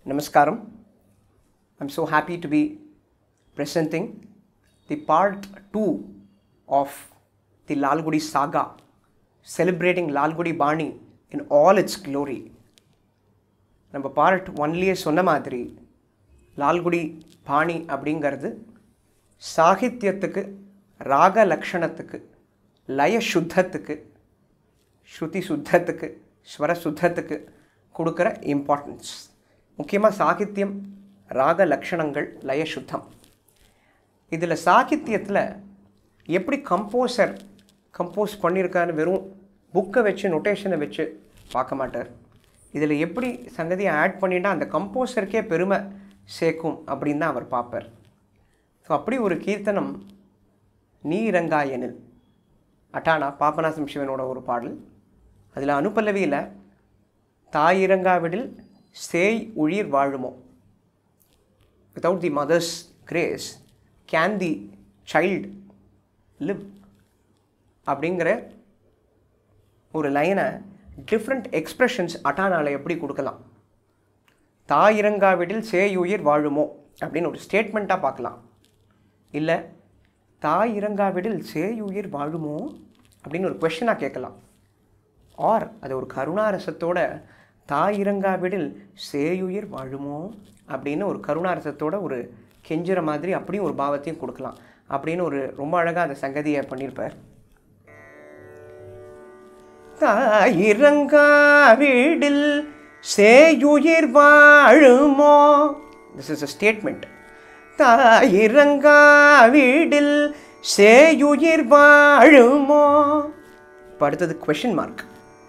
Namaskaram. I'm so happy to be presenting the part 2 of the Lalgudi saga, celebrating Lalgudi Bani in all its glory. நம்ம part ஒன்லேயே சொன்ன மாதிரி லால்குடி பாணி அப்படிங்கிறது சாகித்யத்துக்கு ராக லக்ஷணத்துக்கு லய சுத்தத்துக்கு ஸ்ருதி சுத்தத்துக்கு ஸ்வர சுத்தத்துக்கு கொடுக்குற இம்பார்ட்டன்ஸ் முக்கியமாக சாகித்யம் ராக லக்ஷணங்கள் லய சுத்தம் இதில் சாகித்யத்தில் எப்படி கம்போசர் கம்போஸ் பண்ணியிருக்கான்னு வெறும் புக்கை வச்சு நொட்டேஷனை வச்சு பார்க்க மாட்டார் இதில் எப்படி சங்கதியை ஆட் பண்ணிட்டா அந்த கம்போசருக்கே பெருமை சேர்க்கும் அப்படின்னு தான் அவர் பார்ப்பார் ஸோ அப்படி ஒரு கீர்த்தனம் நீ ரங்காயனில் அட்டானா பாபநாசம் சிவனோட ஒரு பாடல் அதில் அனுப்பல்லவியில் தாயிரங்காவிடில் சேய் உயிர் வாழுமோ without the mother's grace can the child live அப்படிங்கிற ஒரு லைனை டிஃப்ரெண்ட் எக்ஸ்ப்ரெஷன்ஸ் அட்டானால எப்படி கொடுக்கலாம் தாயிரங்காவிடில் சேயுயிர் வாழுமோ அப்படின்னு ஒரு ஸ்டேட்மெண்ட்டாக பார்க்கலாம் இல்லை தாயிரங்காவிடில் சேயுயிர் வாழுமோ அப்படின்னு ஒரு கொஷனாக கேட்கலாம் ஆர் அது ஒரு கருணாரசத்தோட தாயிரங்காவிடில் சேயுயிர் வாழுமோ அப்படின்னு ஒரு கருணாரசத்தோட ஒரு கெஞ்சுற மாதிரி அப்படியும் ஒரு பாவத்தையும் கொடுக்கலாம் அப்படின்னு ஒரு ரொம்ப அழகாக அந்த சங்கதியை பண்ணியிருப்பார் தாயிரங்காவிடில் சேயுயிர் வாழுமோ திஸ் இஸ் அ ஸ்டேட்மெண்ட் தாயிரங்காவிடில் சேயுயிர் வாழுமோ இப்போ அடுத்தது கொஷின் மார்க்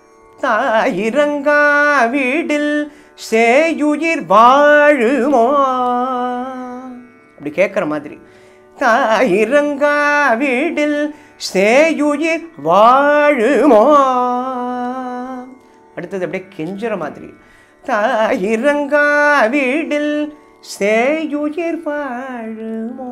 தாயிரங்காவிடில் சேயுயிர் வாழுமோ அப்படி கேட்குற மாதிரி தாயிரங்காவிடில் சேயுயிர் வாழுமோ அடுத்தது அப்படியே கெஞ்சுற மாதிரி தாயிரங்காவிடில் சேயுயிர் வாழுமோ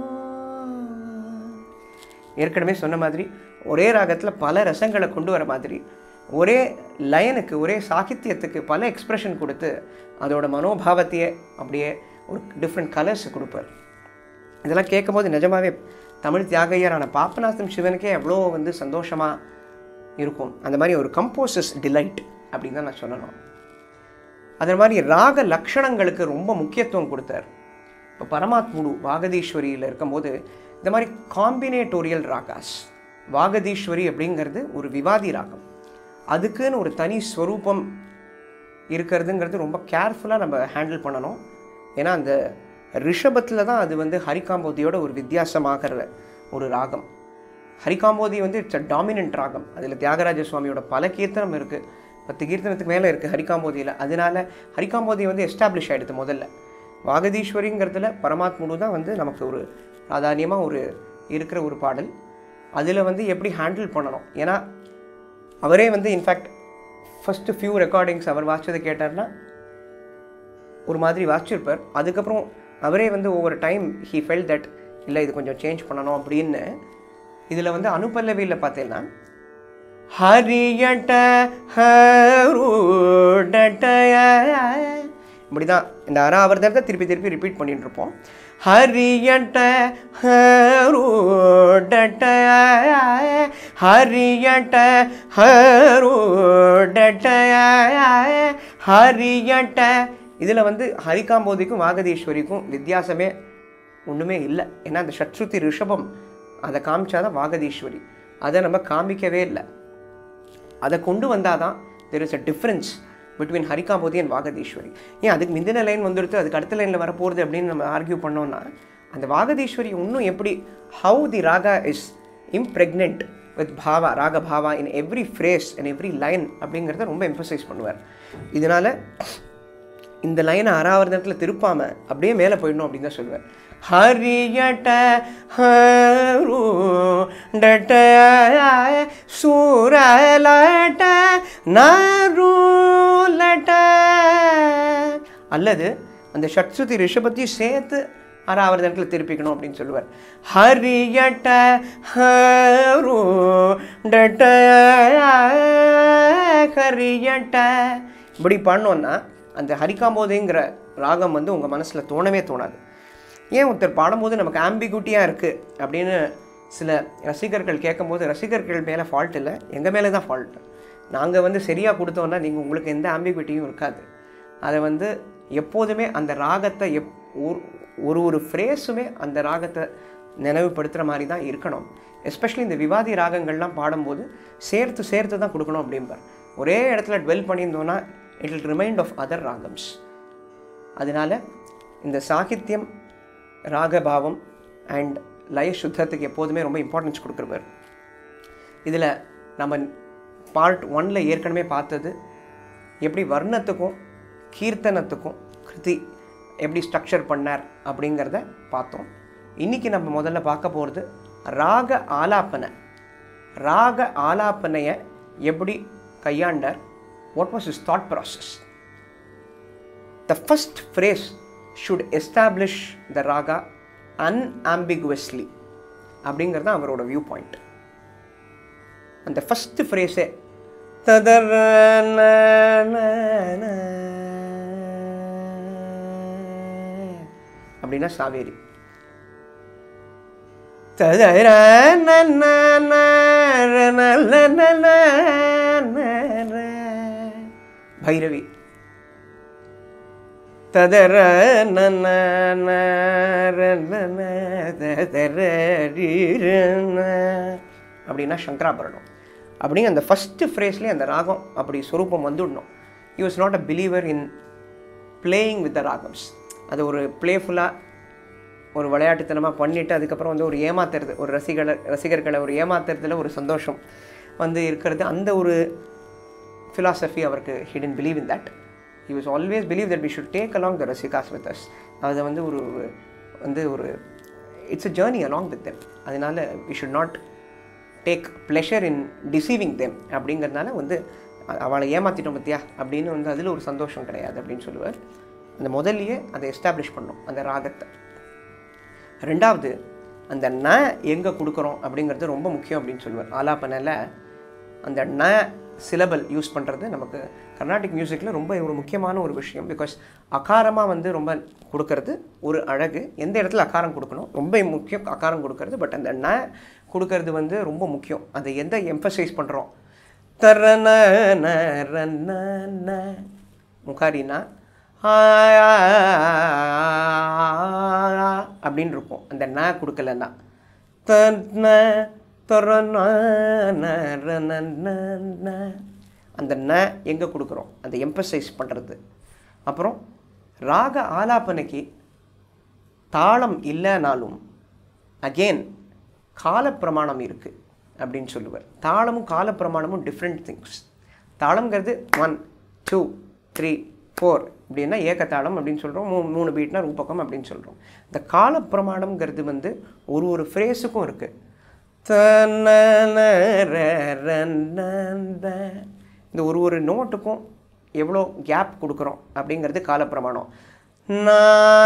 ஏற்கனவே சொன்ன மாதிரி ஒரே ராகத்தில் பல ரசங்களை கொண்டு வர மாதிரி ஒரே லயனுக்கு ஒரே சாகித்யத்துக்கு பல எக்ஸ்ப்ரெஷன் கொடுத்து அதோட மனோபாவத்தையே அப்படியே ஒரு டிஃப்ரெண்ட் கலர்ஸ் கொடுப்பார் இதெல்லாம் கேட்கும்போது நிஜமாவே தமிழ் தியாகையரான பாப்பநாசம் சிவனுக்கே எவ்வளோ வந்து சந்தோஷமாக இருக்கும் அந்த மாதிரி ஒரு கம்போசஸ் டிலைட் அப்படின்னு தான் நான் சொல்லணும் அதே மாதிரி ராக லக்ஷணங்களுக்கு ரொம்ப முக்கியத்துவம் கொடுத்தார் இப்போ பரமாத்முடு வாகதீஸ்வரியில் இருக்கும்போது இந்த மாதிரி காம்பினேட்டோரியல் ராகாஸ் வாகதீஸ்வரி அப்படிங்கிறது ஒரு விவாதி ராகம் அதுக்குன்னு ஒரு தனி ஸ்வரூபம் இருக்கிறதுங்கிறது ரொம்ப கேர்ஃபுல்லாக நம்ம ஹேண்டில் பண்ணணும் ஏன்னா அந்த ரிஷபத்தில் தான் அது வந்து ஹரிகாம்போதியோட ஒரு வித்தியாசமாகிற ஒரு ராகம் ஹரிகாம்போதி வந்து இட்ஸ் அ டாமினன்ட் ராகம் அதில் தியாகராஜ சுவாமியோட பல கீர்த்தனம் இருக்குது பத்து கீர்த்தனத்துக்கு மேலே இருக்குது ஹரிகாம்போதியில் அதனால ஹரிகாம்போதி வந்து எஸ்டாப்ளிஷ் ஆகிடுது முதல்ல வாகதீஸ்வரிங்கிறதுல பரமாத்முடு தான் வந்து நமக்கு ஒரு சாதாரணமாக ஒரு இருக்கிற ஒரு பாடல் அதில் வந்து எப்படி ஹேண்டில் பண்ணணும் ஏன்னா அவரே வந்து இன்ஃபேக்ட் ஃபஸ்ட்டு ஃபியூ ரெக்கார்டிங்ஸ் அவர் வாசிச்சதை கேட்டார்னா ஒரு மாதிரி வாசிச்சிருப்பார் அதுக்கப்புறம் அவரே வந்து ஒவ்வொரு டைம் ஹீ ஃபெல் தட் இல்லை இது கொஞ்சம் சேஞ்ச் பண்ணணும் அப்படின்னு இதில் வந்து அனுபல்லவியில் பார்த்தீங்கன்னா ஹரியட்ட ஹருடட்டய இப்படி தான் இந்த அராவர்தத்தை திருப்பி திருப்பி ரிப்பீட் பண்ணிட்டு இருப்போம் ஹரியட்ட ஹருடட்டய ஹரியட்ட ஹருடட்டய ஹரியட்ட இதில் வந்து ஹரிகாம்போதிக்கும் வாகதீஸ்வரிக்கும் வித்தியாசமே ஒன்றுமே இல்லை ஏன்னா அந்த சத்ருதி ரிஷபம் அதை காமிச்சாதான் வாகதீஸ்வரி அதை நம்ம காமிக்கவே இல்லை அதை கொண்டு வந்தால் தான் there is a difference between Harikambhoji and Vagadheeswari ஏன் அதுக்கு முந்தின லைன் வந்துடுத்து அதுக்கு அடுத்த லைனில் வரப்போகுது அப்படின்னு நம்ம ஆர்கியூ பண்ணோம்னா அந்த வாகதீஸ்வரி இன்னும் எப்படி how the raga is impregnated with bhava raga bhava in every phrase and every line அப்படிங்கிறத ரொம்ப எம்பசைஸ் பண்ணுவார் இதனால் இந்த லைனை ஆறாவதுல திருப்பாம அப்படியே மேலே போயிடணும் அப்படின்னு தான் சொல்லுவேன் ஹரியட்ட ஹரு டட்ட சூரலட்ட நருலட்ட அல்லது அந்த ஷட்சுதி ரிஷபத்தையும் சேர்த்து ஆறாவது இடத்துல திருப்பிக்கணும் அப்படின்னு சொல்லுவார் ஹரியட்ட ஹரு டட்ட ஹரியட்ட இப்படி பண்ணோன்னா அந்த ஹரிகாம்போதேங்கிற ராகம் வந்து உங்கள் மனசில் தோணவே தோணாது ஏன் ஒருத்தர் பாடும்போது நமக்கு ஆம்பிகுட்டியாக இருக்குது அப்படின்னு சில ரசிகர்கள் கேட்கும்போது ரசிகர்கள் மேலே ஃபால்ட் இல்லை எங்கள் மேலே தான் ஃபால்ட் நாங்கள் வந்து சரியாக கொடுத்தோன்னா நீங்கள் உங்களுக்கு எந்த ஆம்பிகுட்டியும் இருக்காது அதை வந்து எப்போதுமே அந்த ராகத்தை எப் ஒரு ஒரு ஒரு ஃப்ரேஸுமே அந்த ராகத்தை நினைவுபடுத்துகிற மாதிரி தான் இருக்கணும் எஸ்பெஷலி இந்த விவாதி ராகங்கள்லாம் பாடும்போது சேர்த்து சேர்த்து தான் கொடுக்கணும் அப்படிம்பார் ஒரே இடத்துல டுவெல் பண்ணியிருந்தோன்னா it will remind of other ragams அதனால் இந்த சாகித்யம் ராகபாவம் அண்ட் லய சுத்தத்துக்கு எப்போதுமே ரொம்ப இம்பார்ட்டன்ஸ் கொடுக்குறவர் இதில் நம்ம பார்ட் ஒன்ல ஏற்கனவே பார்த்தது எப்படி வர்ணத்துக்கும் கீர்த்தனத்துக்கும் கிருதி எப்படி ஸ்ட்ரக்சர் பண்ணார் அப்படிங்கிறத பார்த்தோம் இன்றைக்கி நம்ம முதல்ல பார்க்க போகிறது ராக ஆலாப்பனை ராக ஆலாப்பனையை எப்படி கையாண்டார் what was is thought process the first phrase should establish the raga unambiguously அப்படிங்கிறது தான் அவரோட வியூ பாயிண்ட் அந்த ஃபஸ்ட் ஃப்ரேஸே ததர அப்படின்னா சாவேரி ததர பைரவி ததர நன அப்படின்னா சங்கராபரணம் அப்படிங்க அந்த ஃபஸ்ட்டு ஃப்ரேஸ்லேயே அந்த ராகம் அப்படி சொரூபம் வந்துடணும் you was not a believer in playing with the ragams அது ஒரு ப்ளேஃபுல்லாக ஒரு விளையாட்டுத்தனமாக பண்ணிவிட்டு அதுக்கப்புறம் வந்து ஒரு ஏமாத்துறது ஒரு ரசிகர்களை ரசிகர்களை ஒரு ஏமாத்துறதுல ஒரு சந்தோஷம் வந்து இருக்கிறது அந்த ஒரு philosophy அவருக்கு he didn't believe in that he was always believe that we should take along the ரசிகாஸ் with us அதை வந்து ஒரு வந்து ஒரு it's a journey along with them அதனால we should not take pleasure in deceiving them அப்படிங்கிறதுனால வந்து அ- அவளை ஏமாற்றிட்டோம் பத்தியா அப்படின்னு வந்து அதில் ஒரு சந்தோஷம் கிடையாது அப்படின்னு சொல்லுவார் அந்த முதல்லயே அதை எஸ்டாப்ளிஷ் பண்ணோம் அந்த ராகத்தை ரெண்டாவது அந்த ந எங்கே கொடுக்குறோம் அப்படிங்கிறது ரொம்ப முக்கியம் அப்படின்னு சொல்லுவார் ஆலாப்பனையில் அந்த ந சிலபல் யூஸ் பண்ணுறது நமக்கு கர்நாடிக் மியூசிக்கில் ரொம்ப ஒரு முக்கியமான ஒரு விஷயம் பிகாஸ் அகாரமாக வந்து ரொம்ப கொடுக்கறது ஒரு அழகு எந்த இடத்துல அகாரம் கொடுக்கணும் ரொம்ப முக்கியம் அகாரம் கொடுக்கறது பட் அந்த ந கொடுக்கறது வந்து ரொம்ப முக்கியம் அதை எந்த எம்பசைஸ் பண்ணுறோம் தரன முகாரினா அப்படின்னு இருக்கும் அந்த ந கொடுக்கலன்னா தன்ன தொரன அந்த ந எங்கே கொடுக்குறோம் அந்த எம்பசைஸ் பண்ணுறது அப்புறம் ராக ஆலாபனைக்கு தாளம் இல்லைனாலும் அகெயின் காலப்பிரமாணம் இருக்குது அப்படின்னு சொல்லுவார் தாளமும் காலப்பிரமாணமும் டிஃப்ரெண்ட் திங்ஸ் தாளம்ங்கிறது ஒன் டூ த்ரீ ஃபோர் இப்படின்னா ஏக்கத்தாளம் அப்படின்னு சொல்கிறோம் மூணு மூணு பீட்னா ரூபகம் அப்படின்னு சொல்கிறோம் இந்த காலப்பிரமாணம்ங்கிறது வந்து ஒரு ஒரு ஃப்ரேஸுக்கும் இருக்குது இந்த ஒரு ஒரு நோட்டுக்கும் எவ்வளோ கேப் கொடுக்குறோம் அப்படிங்கிறது காலப்பிரமாணம் நா,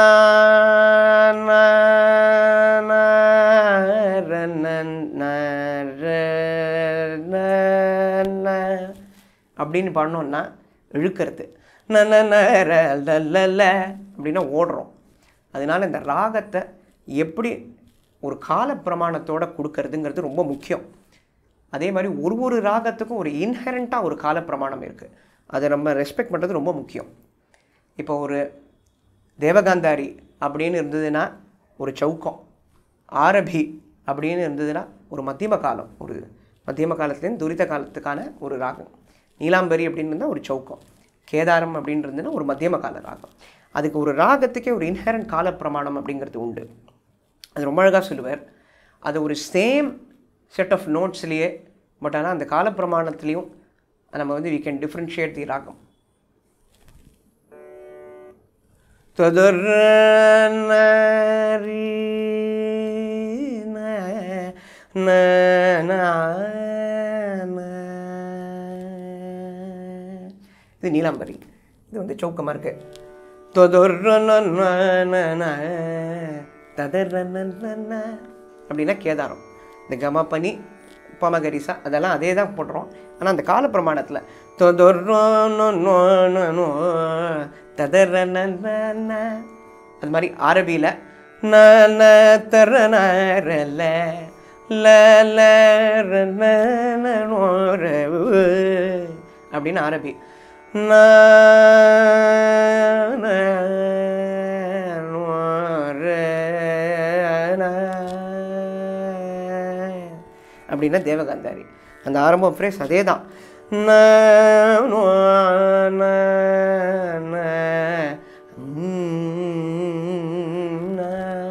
நா, நா, ர, ந, ந, ர, ந, ந. அப்படின்னு பாடினோன்னா இழுக்கிறது ந, ந, ந, ர, ல, ல, ல அப்படின்னா ஓடுறோம் அதனால இந்த ராகத்தை எப்படி ஒரு கால பிரமாணத்தோட கொடுக்கறதுங்கிறது ரொம்ப முக்கியம் அதே மாதிரி ஒரு ஒரு ராகத்துக்கும் ஒரு இன்ஹெரண்ட்டாக ஒரு கால பிரமாணம் இருக்குது அதை நம்ம ரெஸ்பெக்ட் பண்ணுறது ரொம்ப முக்கியம் இப்போ ஒரு தேவகாந்தாரி அப்படின்னு இருந்ததுன்னா ஒரு சவுக்கம் ஆரபி அப்படின்னு இருந்ததுன்னா ஒரு மத்தியம காலம் ஒரு மத்தியம காலத்துலேருந்து துரித காலத்துக்கான ஒரு ராகம் நீலாம்பரி அப்படின்னு இருந்தால் ஒரு சவுக்கம் கேதாரம் அப்படின்னு இருந்ததுன்னா ஒரு மத்தியம கால ராகம் அதுக்கு ஒரு ராகத்துக்கே ஒரு இன்ஹெரண்ட் கால பிரமாணம் அப்படிங்கிறது உண்டு அது ரொம்ப அழகாக சொல்லுவார் அது ஒரு சேம் செட் ஆஃப் நோட்ஸ்லேயே பட் ஆனால் அந்த காலப்பிரமாணத்துலேயும் நம்ம வந்து வி கேன் டிஃப்ரென்ஷியேட் தி ராகம் இது நீலாம்பரி இது வந்து சௌக்கமாக இருக்கு அப்படின்னா கேதாரம் இந்த கம பனி பமகரிசா அதெல்லாம் அதே தான் போடுறோம் ஆனால் அந்த கால பிரமாணத்தில் தொதொர்னோ ததர அது மாதிரி அரபியில் ந ந தர நரல ல ல ர ந ந நோ ர உ. அப்படின்னு அரபி ந ந நோ ர ந. அப்படின்னா தேவகாந்தாரி அந்த ஆரம்பம் ஃப்ரேஸ் அதே தான் ந நோ ந ந ம், ந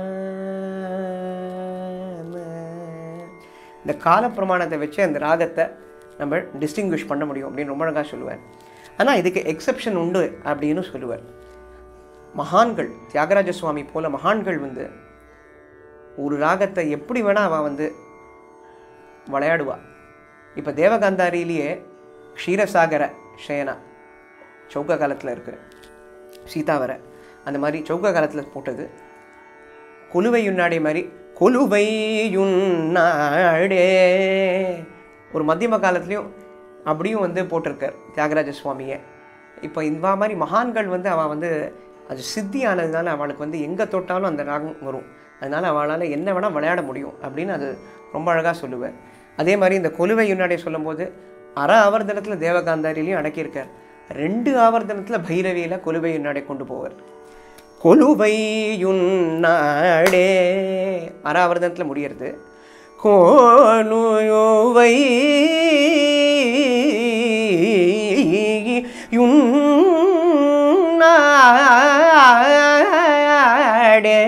ந. இந்த கால பிரமாணத்தை வச்சு அந்த ராகத்தை நம்ம டிஸ்டிங்விஷ் பண்ண முடியும் அப்படின்னு ரொம்ப அழகாக சொல்லுவார் ஆனால் இதுக்கு எக்ஸெப்ஷன் உண்டு அப்படின்னு சொல்லுவார் மகான்கள் தியாகராஜ சுவாமி போல மகான்கள் வந்து ஒரு ராகத்தை எப்படி வேணால் அவன் வந்து விளையாடுவா இப்போ தேவகாந்தாரியிலேயே க்ஷீரசாகர ஷயனா சௌக்க காலத்தில் இருக்கு சீதாவர அந்த மாதிரி சௌக்க காலத்தில் போட்டது கொலுவையுன்னாடே மாதிரி கொலுவையுன்னாடே ஒரு மத்தியம காலத்துலேயும் அப்படியும் வந்து போட்டிருக்கார் தியாகராஜ சுவாமியை இப்போ இந்த மாதிரி மகான்கள் வந்து அவன் வந்து அது சித்தி ஆனதுனால அவளுக்கு வந்து எங்கே தொட்டாலும் அந்த ராகம் வரும் அதனால் அவளால் என்ன வேணால் விளையாட முடியும் அப்படின்னு அது ரொம்ப அழகாக சொல்லுவார் அதே மாதிரி இந்த கொலுவை யுன்னாடே சொல்லும்போது அற ஆவர்த்தனத்தில் தேவகாந்தாரிலையும் அடக்கியிருக்கார் ரெண்டு ஆவர்த்தனத்தில் பைரவியில் கொலுவை யுன்னாடே கொண்டு போவார் கொலுவையுன்னாடே அராவர்தனத்தில் முடியறது கோலுவை யுன்னாடே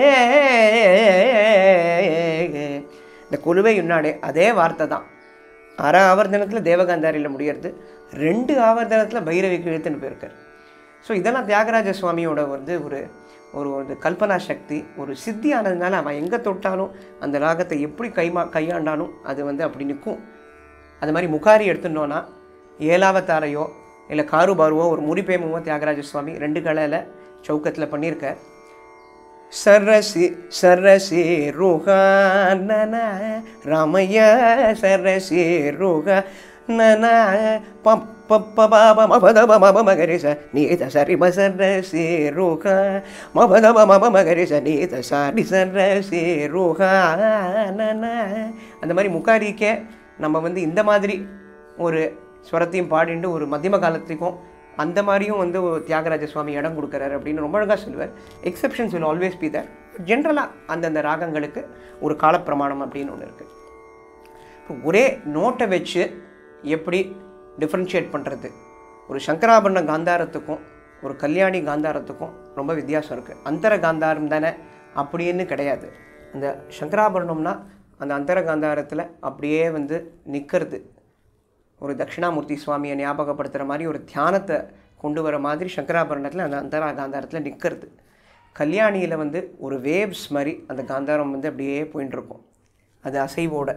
இந்த கொலுவை யுன்னாடே அதே வார்த்தை தான் அரை ஆவர்த்தனத்தில் தேவகாந்தாரியில் முடியறது ரெண்டு ஆவர்த்தனத்தில் பைரவிக்கு இழுத்துன்னு போயிருக்கார் ஸோ இதெல்லாம் தியாகராஜ சுவாமியோட வந்து ஒரு ஒரு ஒரு கல்பனா சக்தி ஒரு சித்தி ஆனதுனால அவன் எங்கே தொட்டாலும் அந்த ராகத்தை எப்படி கைமா கையாண்டாலும் அது வந்து அப்படி நிற்கும் அது மாதிரி முகாரி எடுத்துட்டோன்னா ஏலாவத்தாரையோ இல்லை காருபாருவோ ஒரு முறிப்பேமுவோ தியாகராஜ சுவாமி ரெண்டு கலையில் சௌக்கத்தில் பண்ணியிருக்க சரசி சரசி ருகா நன ரமய சரசி ருகா நன பப்ப பாப மபதப மப மகரிச நீத சரி மசரசி ருகா மபதப மப மகரிச நீத சரி சரசி ருகா நன அந்த மாதிரி முக்காரிக்கே நம்ம வந்து இந்த மாதிரி ஒரு ஸ்வரத்தையும் பாடிண்டு ஒரு மத்தியம காலத்துக்கும் அந்த மாதிரியும் வந்து ஒரு தியாகராஜ சுவாமி இடம் கொடுக்குறாரு அப்படின்னு ரொம்ப அழகாக சொல்லுவார் exceptions will always be there ஜென்ரலாக அந்தந்த ராகங்களுக்கு ஒரு காலப்பிரமாணம் அப்படின்னு ஒன்று இருக்குது இப்போ ஒரே நோட்டை வச்சு எப்படி டிஃப்ரென்ஷியேட் பண்ணுறது ஒரு சங்கராபரண காந்தாரத்துக்கும் ஒரு கல்யாணி காந்தாரத்துக்கும் ரொம்ப வித்தியாசம் இருக்குது அந்தர காந்தாரம் தானே அப்படின்னு கிடையாது அந்த சங்கராபரணம்னா அந்த அந்தர காந்தாரத்தில் அப்படியே வந்து நிற்கிறது ஒரு தட்சிணாமூர்த்தி சுவாமியை ஞாபகப்படுத்துகிற மாதிரி ஒரு தியானத்தை கொண்டு வர மாதிரி சங்கராபரணத்தில் அந்த அந்தரா காந்தாரத்தில் நிற்கிறது கல்யாணியில் வந்து ஒரு வேவ்ஸ் மாதிரி அந்த காந்தாரம் வந்து அப்படியே போயின்னு இருக்கும் அது அசைவோட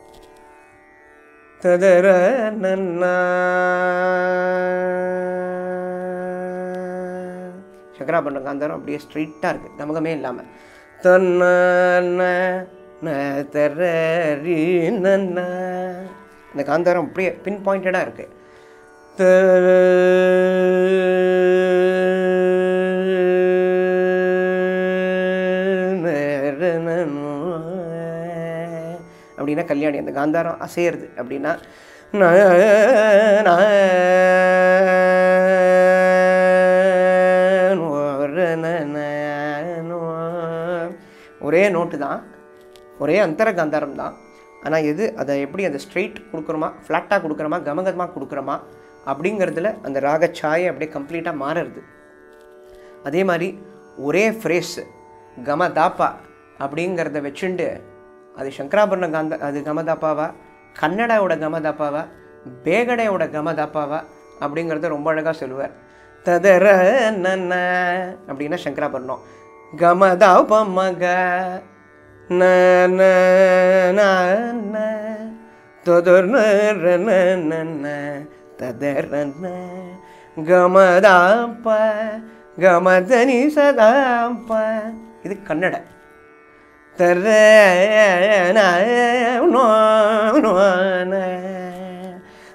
ததர நன்னா சங்கராபரண காந்தாரம் அப்படியே ஸ்ட்ரெயிட்டாக இருக்குது கமகமே இல்லாமல் தன்ன தரரி நன்ன இந்த காந்தாரம் அப்படியே பின் பாயிண்டடாக இருக்குது அப்படின்னா கல்யாணி அந்த காந்தாரம் அசையிறது அப்படின்னா ந, ந, நோ, ர, ந, ந, நோ. ஒரே நோட்டு தான் ஒரே அந்தர காந்தாரம் தான் ஆனால் எது அதை எப்படி அந்த ஸ்ட்ரெயிட் கொடுக்குறோமா ஃப்ளாட்டாக கொடுக்குறோமா கமகமாக கொடுக்குறோமா அப்படிங்கிறதுல அந்த ராகச்சாயை அப்படியே கம்ப்ளீட்டாக மாறுறது அதே மாதிரி ஒரே ஃப்ரேஸ் கம தாப்பா அப்படிங்கிறத வச்சுண்டு அது சங்கராபரண காந்த அது கமதாப்பாவா கன்னடாவோட கமதாப்பாவா பேகடையோட கமதாப்பாவா அப்படிங்கிறத ரொம்ப அழகாக சொல்லுவார் ததர நன்ன அப்படின்னா சங்கராபரணம் கமதாப மக ந ந ந ந தொதர் ந ர ந ந ந ததர ந கமதாப்ப கமதனி சதாப்ப இது கன்னட தர ந நோ நோ ந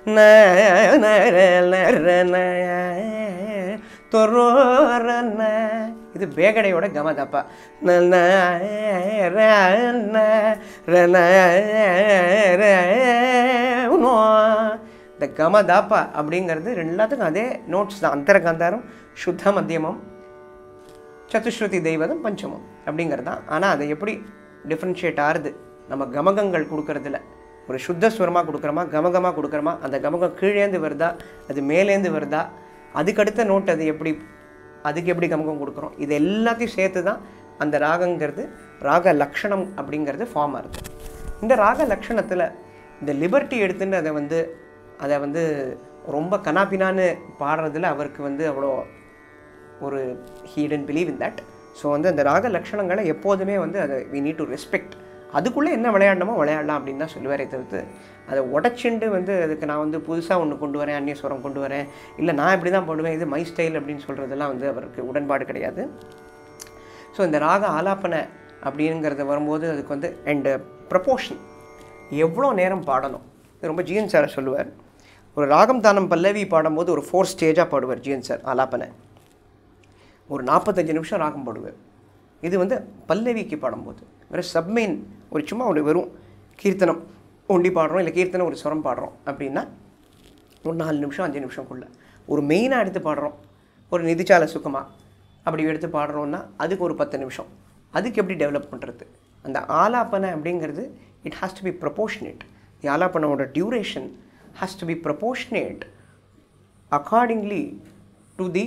ந ந ர ந ர ந தொரோ ர ந இது பேகடையோட கமதப்பா ந ந ர ந ர ந ர நோ. இந்த கமதாப்பா அப்படிங்கிறது எல்லாத்துக்கும் அதே நோட்ஸ் தான் அந்தரகாந்தாரம் சுத்த மத்தியமம் சதுஸ்ருதி தெய்வதம் பஞ்சமம் அப்படிங்கிறது தான் ஆனால் அதை எப்படி டிஃப்ரென்ஷியேட் ஆறுது நம்ம கமகங்கள் கொடுக்கறதுல ஒரு சுத்த ஸ்வரமாக கொடுக்குறோமா கமகமாக கொடுக்குறோமா அந்த கமகம் கீழேந்து வருதா அது மேலேந்து வருதா அதுக்கடுத்த நோட் அது எப்படி அதுக்கு எப்படி கமகம் கொடுக்குறோம் இது எல்லாத்தையும் சேர்த்து தான் அந்த ராகங்கிறது ராக லக்ஷணம் அப்படிங்கிறது ஃபார்ம் ஆகுது இந்த ராக லக்ஷணத்தில் இந்த லிபர்ட்டி எடுத்துன்னு அதை வந்து அதை வந்து ரொம்ப கனாபினான்னு பாடுறதுல அவருக்கு வந்து அவ்வளோ ஒரு he didn't believe in that so வந்து அந்த ராக லட்சணங்களை எப்போதுமே வந்து அதை வி நீட் டு ரெஸ்பெக்ட் அதுக்குள்ளே என்ன விளையாடணுமோ விளையாடலாம் அப்படின்னு தான் சொல்லுவாரே தவிர்த்து அதை உடச்சிண்டு வந்து அதுக்கு நான் வந்து புதுசாக ஒன்று கொண்டு வரேன் அந்நியஸ்வரம் கொண்டு வரேன் இல்லை நான் இப்படி தான் போடுவேன் இது மை ஸ்டைல் அப்படின்னு சொல்கிறதெல்லாம் வந்து அவருக்கு உடன்பாடு கிடையாது ஸோ இந்த ராக ஆலாப்பனை அப்படிங்கிறது வரும்போது அதுக்கு வந்து அண்டு ப்ரப்போர்ஷன் எவ்வளோ நேரம் பாடணும் இது ரொம்ப ஜிஎன் சாரை சொல்லுவார் ஒரு ராகம் தானம் பல்லவி பாடும்போது ஒரு ஃபோர் ஸ்டேஜாக பாடுவார் ஜிஎன் சார் ஆலாப்பனை ஒரு நாற்பத்தஞ்சு நிமிஷம் ராகம் பாடுவார் இது வந்து பல்லவிக்கு பாடும்போது வெறும் சப்மெயின் ஒரு சும்மா ஒரு வெறும் கீர்த்தனம் ஒண்டி பாடுறோம் இல்லை கீர்த்தனம் ஒரு சுரம் பாடுறோம் அப்படின்னா ஒரு நாலு நிமிஷம் அஞ்சு நிமிஷம்குள்ள ஒரு மெயினாக எடுத்து பாடுறோம் ஒரு நிதிச்சால சுகமா அப்படி எடுத்து பாடுறோம்னா அதுக்கு ஒரு பத்து நிமிஷம் அதுக்கு எப்படி டெவலப் பண்ணுறது அந்த ஆலாப்பனை அப்படிங்கிறது it has to be proportionate the ஆலாப்பனோட duration has to be proportionate accordingly to the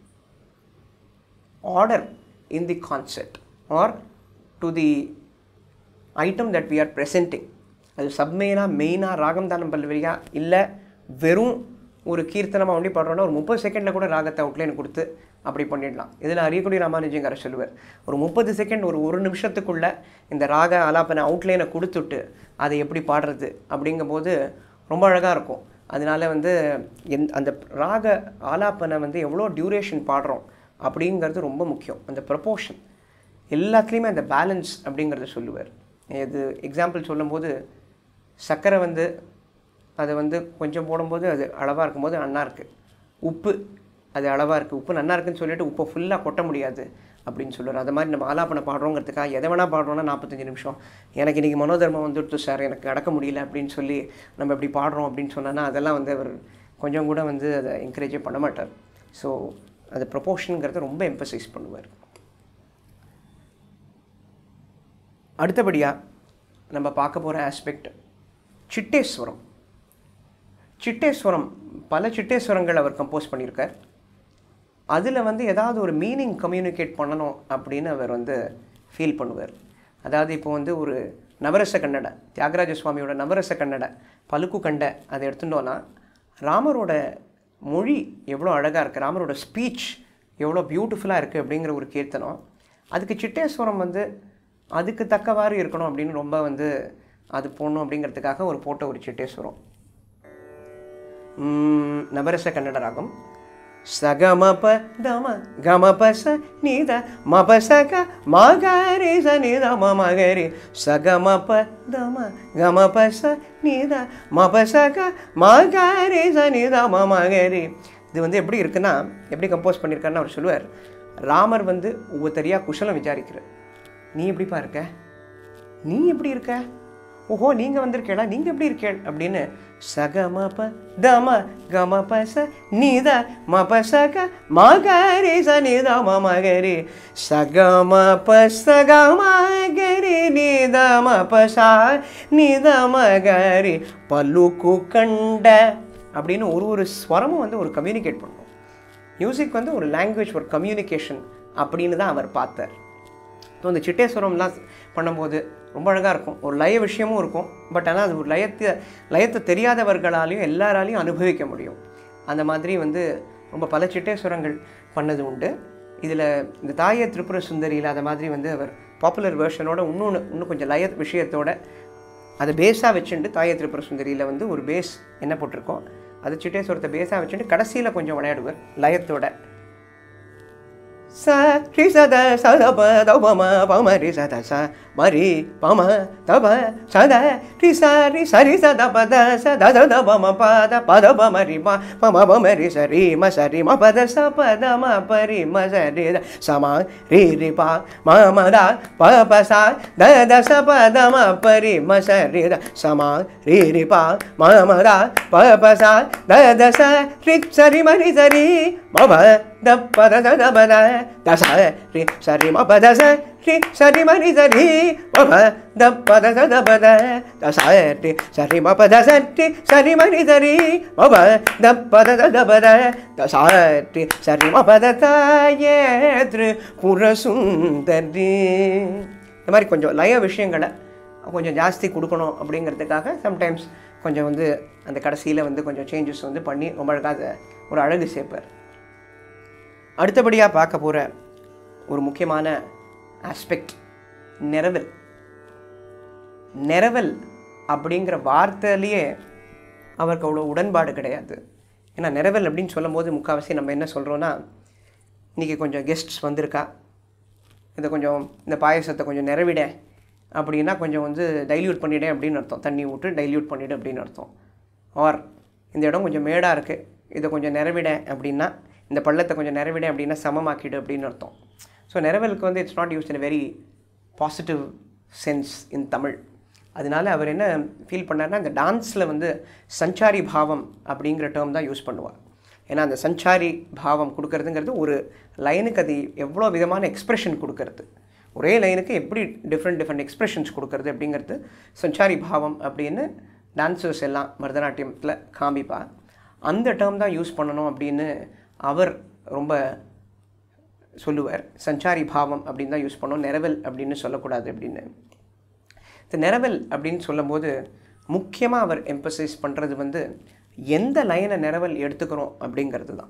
order in the concert or to the item that we are presenting அது சப்மெயினாக மெயினாக ராகம் தானம் பல்வரியா இல்லை வெறும் ஒரு கீர்த்தனமாக ஒண்டி பாடுறோன்னா ஒரு முப்பது செகண்டில் கூட ராகத்தை அவுட்லைன் கொடுத்து அப்படி பண்ணிடலாம் இதில் அரியக்குடி ராமானுஜங்கர சொல்லுவார் ஒரு முப்பது செகண்ட் ஒரு ஒரு நிமிஷத்துக்குள்ள இந்த ராக ஆலாப்பனை அவுட்லைனை கொடுத்துட்டு அதை எப்படி பாடுறது அப்படிங்கும்போது ரொம்ப அழகாக இருக்கும் அதனால வந்து எந் அந்த ராக ஆலாப்பனை வந்து எவ்வளோ டியூரேஷன் பாடுறோம் அப்படிங்கிறது ரொம்ப முக்கியம் அந்த ப்ரப்போர்ஷன் எல்லாத்துலேயுமே அந்த பேலன்ஸ் அப்படிங்கிறத சொல்லுவார் இது எக்ஸாம்பிள் சொல்லும்போது சர்க்கரை வந்து அதை வந்து கொஞ்சம் போடும்போது அது அளவாக இருக்கும்போது நன்னா இருக்குது உப்பு அது அளவாக இருக்குது உப்பு நன்னா இருக்குன்னு சொல்லிட்டு உப்பை ஃபுல்லாக கொட்ட முடியாது அப்படின்னு சொல்லுவார் அது மாதிரி நம்ம ஆலாப்பனை பாடுறோங்கிறதுக்காக எதை வேணால் பாடுறோன்னா நாற்பத்தஞ்சு நிமிஷம் எனக்கு இன்றைக்கி மனோதர்மம் வந்துடுத்து சார் எனக்கு அடக்க முடியல அப்படின்னு சொல்லி நம்ம இப்படி பாடுறோம் அப்படின்னு சொன்னோன்னா அதெல்லாம் வந்து அவர் கொஞ்சம் கூட வந்து அதை என்கரேஜே பண்ண மாட்டார் ஸோ அது ப்ரொபோர்ஷனுங்கிறத ரொம்ப எம்பசைஸ் பண்ணுவார் அடுத்தபடியாக நம்ம பார்க்க போகிற ஆஸ்பெக்ட் சிட்டேஸ்வரம் சிட்டேஸ்வரம் பல சிட்டேஸ்வரங்கள் அவர் கம்போஸ் பண்ணியிருக்கார் அதில் வந்து ஏதாவது ஒரு மீனிங் கம்யூனிகேட் பண்ணணும் அப்படின்னு அவர் வந்து ஃபீல் பண்ணுவார் அதாவது இப்போ வந்து ஒரு நவரச கன்னட தியாகராஜ சுவாமியோட நவரச கன்னட பலுக்கு கண்ட அதை எடுத்துட்டோன்னா ராமரோட மொழி எவ்வளோ அழகாக இருக்குது ராமரோட ஸ்பீச் எவ்வளோ பியூட்டிஃபுல்லாக இருக்குது அப்படிங்கிற ஒரு கீர்த்தனம் அதுக்கு சிட்டேஸ்வரம் வந்து அதுக்கு தக்கவாறு இருக்கணும் அப்படின்னு ரொம்ப வந்து அது போடணும் அப்படிங்கிறதுக்காக ஒரு போட்ட ஒரு சிட்டேஸ்வரம் ம், நவரச கன்னட ராகம் சகமப தம கமப ச நீத மப சக மகரி ச நீத மகரி சகமப தம கமப ச நீத மப சக மகரி ச நீத மகரி இது வந்து எப்படி இருக்குன்னா எப்படி கம்போஸ் பண்ணியிருக்காருன்னு அவர் சொல்லுவார் ராமர் வந்து ஒவ்வொருத்தரியாக குஷலம் விசாரிக்கிறார் நீ எப்படிப்பா இருக்க நீ எப்படி இருக்க ஓஹோ நீங்கள் வந்திருக்கேடா நீங்கள் எப்படி இருக்கேள் அப்படின்னு சகமப தம கமப ச நீத மப சக மகரி ச நீத மகரி சகமப சகமகரி நீத மப சா நீத மகரி பல்லுக்கு கண்ட அப்படின்னு ஒரு ஒரு ஸ்வரமும் வந்து ஒரு கம்யூனிகேட் பண்ணும் மியூசிக் வந்து ஒரு லாங்குவேஜ் ஒரு கம்யூனிகேஷன் அப்படின்னு தான் அவர் பார்த்தார் ஸோ இந்த சிட்டேஸ்வரம்லாம் பண்ணும்போது ரொம்ப அழகாக இருக்கும் ஒரு லய விஷயமும் இருக்கும் பட் ஆனால் அது ஒரு லயத்தை லயத்தை தெரியாதவர்களாலையும் எல்லாராலையும் அனுபவிக்க முடியும் அந்த மாதிரி வந்து ரொம்ப பல சிட்டேஸ்வரங்கள் பண்ணது உண்டு இதில் இந்த தாய திரிபுர சுந்தரியில் அந்த மாதிரி வந்து அவர் பாப்புலர் வேர்ஷனோட இன்னொன்று இன்னும் கொஞ்சம் லய விஷயத்தோட அதை பேஸாக வச்சுட்டு தாய திரிபுர சுந்தரியில் வந்து ஒரு பேஸ் என்ன போட்டிருக்கோம் அது சிட்டேஸ்வரத்தை பேஸாக வச்சுட்டு கடைசியில் கொஞ்சம் விளையாடுவார் லயத்தோட ச ரி சத சத ப த ப ம ப ம ரி சத ச ம ரி ப ம த ப சத ரி ச ரி ச ரி சத ப த ச த த த ப ம ப த ப த ப ம ரி ம ப ம ப ம ரி ச ரி ம ச ரி ம ப த ச ப த ம ப ரி ம ச ரி த ச ம ரி ரி ப ம ம த ப ப ச த த ச ப த ம ப ரி ம ச ரி த ச ம ரி ரி ப ம ம த ப ப ச த த ச ரி ச ரி ம ரி ச ரி ம ப த ப த த த ப த த ச ரி ச ரி ம ப த ச ரி ச ரி ம ரி ச ரி ம ப த ப த த த ப த த ச ரி ச ரி ம ப த ச ரி ச ரி ம ரி ச ரி ம ப த ப த த த ப த த ச ரி ச ரி ம ப த த ஏ திரு புரசுந்தரி இந்த மாதிரி கொஞ்சம் லய விஷயங்களை கொஞ்சம் ஜாஸ்தி கொடுக்கணும் அப்படிங்கிறதுக்காக சம்டைம்ஸ் கொஞ்சம் வந்து அந்த கடைசியில் வந்து கொஞ்சம் சேஞ்சஸ் வந்து பண்ணி ரொம்ப அழகாக ஒரு அழகு சேர்ப்பார் அடுத்தபடியாக பார்க்க போகிற ஒரு முக்கியமான ஆஸ்பெக்ட் நிரவல் நிரவல் அப்படிங்கிற வார்த்தையிலேயே அவருக்கு அவ்வளோ உடன்பாடு கிடையாது ஏன்னா நிரவல் அப்படின்னு சொல்லும்போது முக்கால்வாசி நம்ம என்ன சொல்கிறோன்னா இன்றைக்கி கொஞ்சம் கெஸ்ட்ஸ் வந்திருக்கா இதை கொஞ்சம் இந்த பாயசத்தை கொஞ்சம் நிறவிட அப்படின்னா கொஞ்சம் வந்து டைல்யூட் பண்ணிவிட அப்படின்னு அர்த்தம் தண்ணி விட்டு டைல்யூட் பண்ணிவிடு அப்படின்னு அர்த்தம் ஆர் இந்த இடம் கொஞ்சம் மேடாக இருக்குது இதை கொஞ்சம் நிறவிட அப்படின்னா இந்த பள்ளத்தை கொஞ்சம் நிறவிட அப்படின்னா சமமாக்கிடு அப்படின்னு அர்த்தம் ஸோ நிறவலுக்கு வந்து it's not use in very positive sense in Tamil அதனால அவர் என்ன ஃபீல் பண்ணார்னா இந்த டான்ஸில் வந்து சஞ்சாரி பாவம் அப்படிங்கிற டேர்ம் தான் யூஸ் பண்ணுவார் ஏன்னா அந்த சஞ்சாரி பாவம் கொடுக்கறதுங்கிறது ஒரு லைனுக்கு அது எவ்வளோ விதமான எக்ஸ்ப்ரெஷன் கொடுக்கறது ஒரே லைனுக்கு எப்படி டிஃப்ரெண்ட் டிஃப்ரெண்ட் எக்ஸ்ப்ரெஷன்ஸ் கொடுக்கறது அப்படிங்கிறது சஞ்சாரி பாவம் அப்படின்னு டான்சர்ஸ் எல்லாம் பரதநாட்டியத்தில் காமிப்பா அந்த டேர்ம் தான் யூஸ் பண்ணணும் அப்படின்னு அவர் ரொம்ப சொல்லுவார் சஞ்சாரி பாவம் அப்படின்னு தான் யூஸ் பண்ணோம் நிரவல் அப்படின்னு சொல்லக்கூடாது அப்படின்னு இந்த நிரவல் அப்படின்னு சொல்லும்போது முக்கியமாக அவர் எம்பசைஸ் பண்ணுறது வந்து எந்த லைனை நிரவல் எடுத்துக்கிறோம் அப்படிங்கிறது தான்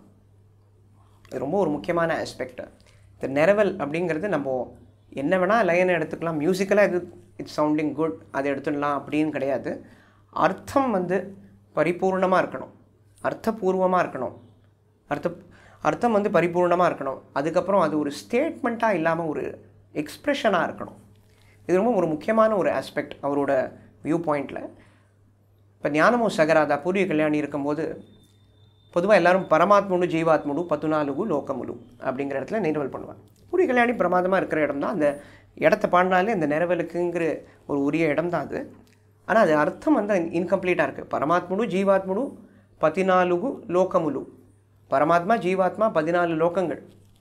இது ரொம்ப ஒரு முக்கியமான ஆஸ்பெக்ட் இந்த நிரவல் அப்படிங்கிறது நம்ம என்ன வேணால் லைனை எடுத்துக்கலாம் மியூசிக்கலாக இது இட்ஸ் சவுண்டிங் குட் அதை எடுத்துடலாம் அப்படின்னு கிடையாது அர்த்தம் வந்து பரிபூர்ணமாக இருக்கணும் அர்த்தபூர்வமாக இருக்கணும் அர்த்த அர்த்தம் வந்து பரிபூர்ணமாக இருக்கணும் அதுக்கப்புறம் அது ஒரு ஸ்டேட்மெண்ட்டாக இல்லாமல் ஒரு எக்ஸ்ப்ரெஷனாக இருக்கணும் இது ரொம்ப ஒரு முக்கியமான ஒரு ஆஸ்பெக்ட் அவரோட வியூ பாயிண்டில் இப்போ ஞானமோ சகராதா பூர்வீக கல்யாணி இருக்கும்போது பொதுவாக எல்லாரும் பரமாத்முடு ஜீவாத்முடு பத்துநாலுகு லோகமுடு அப்படிங்கிற இடத்துல நிறுவல் பண்ணுவாங்க பூர்வீக கல்யாணி பிரமாதமாக இருக்கிற இடம் தான் அந்த இடத்த பாடினாலே அந்த நிறவலுக்குங்கிற ஒரு உரிய இடம் தான் அது ஆனால் அது அர்த்தம் வந்து இன்கம்ப்ளீட்டாக இருக்குது பரமாத்முடு ஜீவாத்முடு பதினாலுகு லோகமுலு பரமாத்மா ஜீவாத்மா பதினாலு லோகங்கள்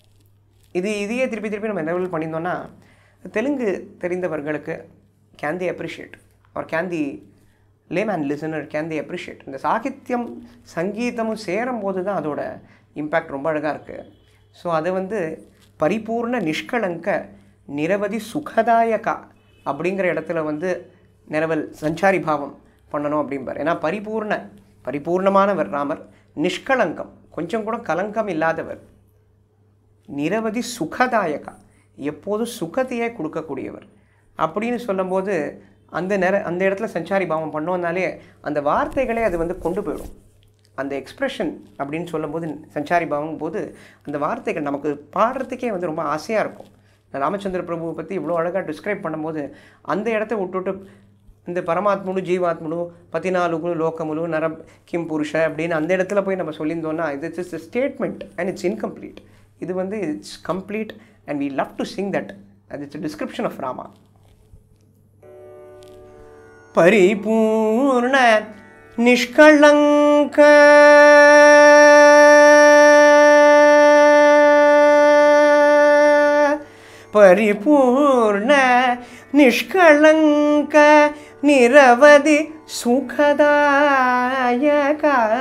இது இதையே திருப்பி திருப்பி நம்ம நினைவில் பண்ணியிருந்தோம்னா தெலுங்கு தெரிந்தவர்களுக்கு can they appreciate or can the layman listener can they appreciate இந்த சாகித்யம் சங்கீதமும் சேரும் போது தான் அதோட இம்பேக்ட் ரொம்ப அழகாக இருக்குது ஸோ அது வந்து பரிபூர்ண நிஷ்கலங்க நிரவதி சுகதாயகா அப்படிங்கிற இடத்துல வந்து நிரவல் சஞ்சாரி பாவம் பண்ணணும் அப்படிம்பார் ஏன்னா பரிபூர்ண பரிபூர்ணமானவர் ராமர் நிஷ்கலங்கம் கொஞ்சம் கூட கலங்கம் இல்லாதவர் நிரவதி சுகதாயகா எப்போதும் சுகத்தையே கொடுக்கக்கூடியவர் அப்படின்னு சொல்லும்போது அந்த நேர அந்த இடத்துல சஞ்சாரி பாவம் பண்ணோம்னாலே அந்த வார்த்தைகளே அது வந்து கொண்டு போயிடும் அந்த எக்ஸ்ப்ரெஷன் அப்படின்னு சொல்லும்போது சஞ்சாரி பாவம் போது அந்த வார்த்தைகள் நமக்கு பாடுறதுக்கே வந்து ரொம்ப ஆசையாக இருக்கும் ராமச்சந்திர பிரபுவை பற்றி இவ்வளோ அழகாக டிஸ்கிரைப் பண்ணும்போது அந்த இடத்த விட்டுட்டு இந்த பரமாத்முனு ஜீவாத்முனு பதினாலுகு லோகமுலு நரம் கிம் புருஷ அப்படின்னு அந்த இடத்துல போய் நம்ம சொல்லியிருந்தோம்னா இது it's statement and it's incomplete இது வந்து it's complete and we love to sing that அது இட்ஸ் டிஸ்கிரிப்ஷன் ஆஃப் ராமா பரிபூர்ண நிஷ்கலங்க பரிபூர்ண நிஷ்கலங்க நிரவதி சுகதாயக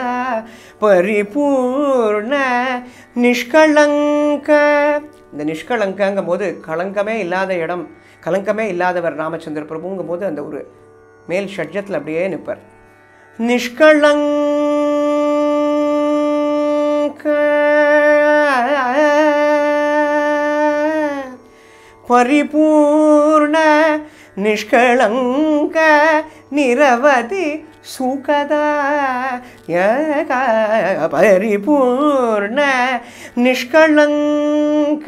பரிபூர்ண நிஷ்கலங்க இந்த நிஷ்கலங்கங்கும் போது களங்கமே இல்லாத இடம் கலங்கமே இல்லாதவர் ராமச்சந்திர பிரபுங்கும் போது அந்த ஒரு மேல் ஷட்ஜத்தில் அப்படியே நிற்பார் நிஷ்கலங்க பரிபூர்ண நிஷ்கலங்க நிரவதி சுகதா பரிபூர்ண நிஷ்கலங்க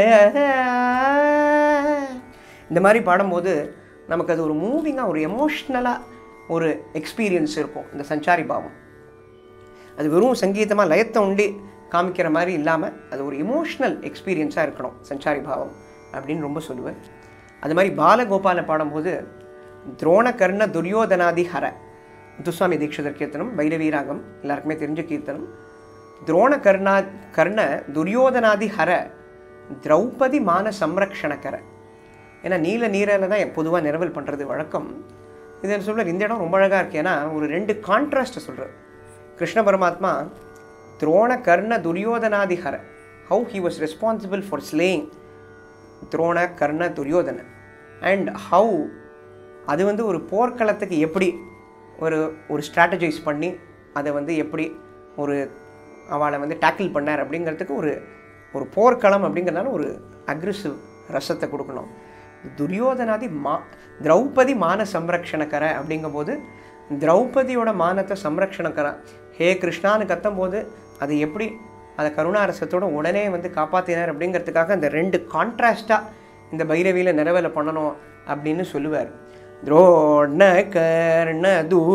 இந்த மாதிரி பாடும்போது நமக்கு அது ஒரு மூவிங்காக ஒரு எமோஷ்னலாக ஒரு எக்ஸ்பீரியன்ஸ் இருக்கும் இந்த சஞ்சாரி பாவம் அது வெறும் சங்கீதமாக லயத்தை உண்டி காமிக்கிற மாதிரி இல்லாமல் அது ஒரு இமோஷ்னல் எக்ஸ்பீரியன்ஸாக இருக்கணும் சஞ்சாரி பாவம் அப்படின்னு ரொம்ப சொல்லுவேன் அது மாதிரி பாலகோபால பாடும்போது துரோண கர்ண துரியோதனாதி ஹர முத்துசுவாமி தீட்சிதர் கீர்த்தனம் பைரவி ராகம் எல்லாருக்குமே தெரிஞ்ச கீர்த்தனம் துரோண கர்ணா கர்ண துரியோதனாதி ஹர திரௌபதி மான சம்ரக்ஷணக்கர ஏன்னா நீல நீரில் தான் பொதுவாக நிரவல் பண்ணுறது வழக்கம் இதை சொல்ல இந்த இடம் ரொம்ப அழகாக இருக்கு ஏன்னா ஒரு ரெண்டு கான்ட்ராஸ்ட்டை சொல்கிறார் கிருஷ்ண பரமாத்மா துரோண கர்ண துரியோதனாதி ஹர how he was responsible for slaying Drona Karna Duryodhana and how அது வந்து ஒரு போர்க்களத்துக்கு எப்படி ஒரு ஒரு ஸ்ட்ராட்டஜைஸ் பண்ணி அதை வந்து எப்படி ஒரு அவளை வந்து டேக்கிள் பண்ணார் அப்படிங்கிறதுக்கு ஒரு ஒரு போர்க்களம் அப்படிங்கிறதுனால ஒரு அக்ரெசிவ் ரசத்தை கொடுக்கணும் துரியோதனாதி மா திரௌபதி மான சம்ரக்ஷணக்கர அப்படிங்கும்போது திரௌபதியோட மானத்தை சம்ரக்ஷணக்கர ஹே கிருஷ்ணான்னு கத்தும்போது அது எப்படி அதை கருணாரசத்தோட உடனே வந்து காப்பாற்றினார் அப்படிங்கிறதுக்காக அந்த ரெண்டு கான்ட்ராஸ்டாக இந்த பைரவியில் நிறவேல பண்ணணும் அப்படின்னு சொல்லுவார் துரோண கர்ண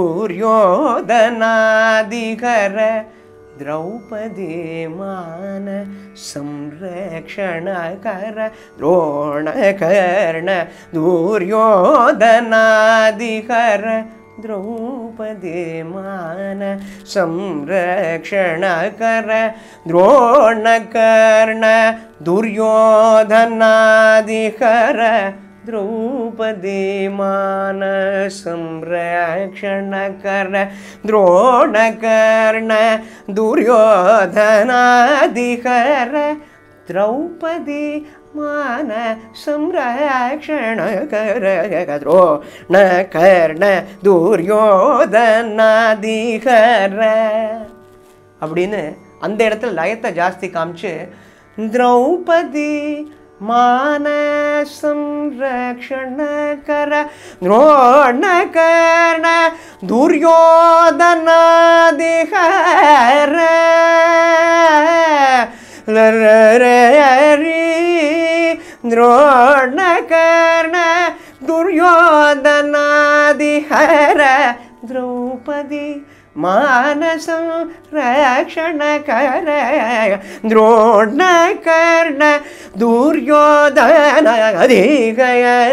தூர்யோதனாதிகர திரௌபதி மான சம்ரக்ஷணகர துரோண கர்ண தூர்யோதனாதிகர द्रौपदी मान संरक्षणकर द्रोणकर्ण दुर्योधनादिकर द्रौपदी मान संरक्षणकर द्रोणकर्ण दुर्योधनादिकर द्रौपदी मान संरक्षण कर द्रो न கர்ண துரியோதனாதிகர அப்படின்னு அந்த இடத்துல லயத்தை ஜாஸ்தி காமிச்சு திரௌபதி மான சம்ரக்ஷண கர துரோண கர்ண துரியோதனாதிகர லரரி द्रोणकर्ण दुर्योधनादिहर द्रौपदी मानसं रक्षणकर द्रोणकर्ण दुर्योधनादिகர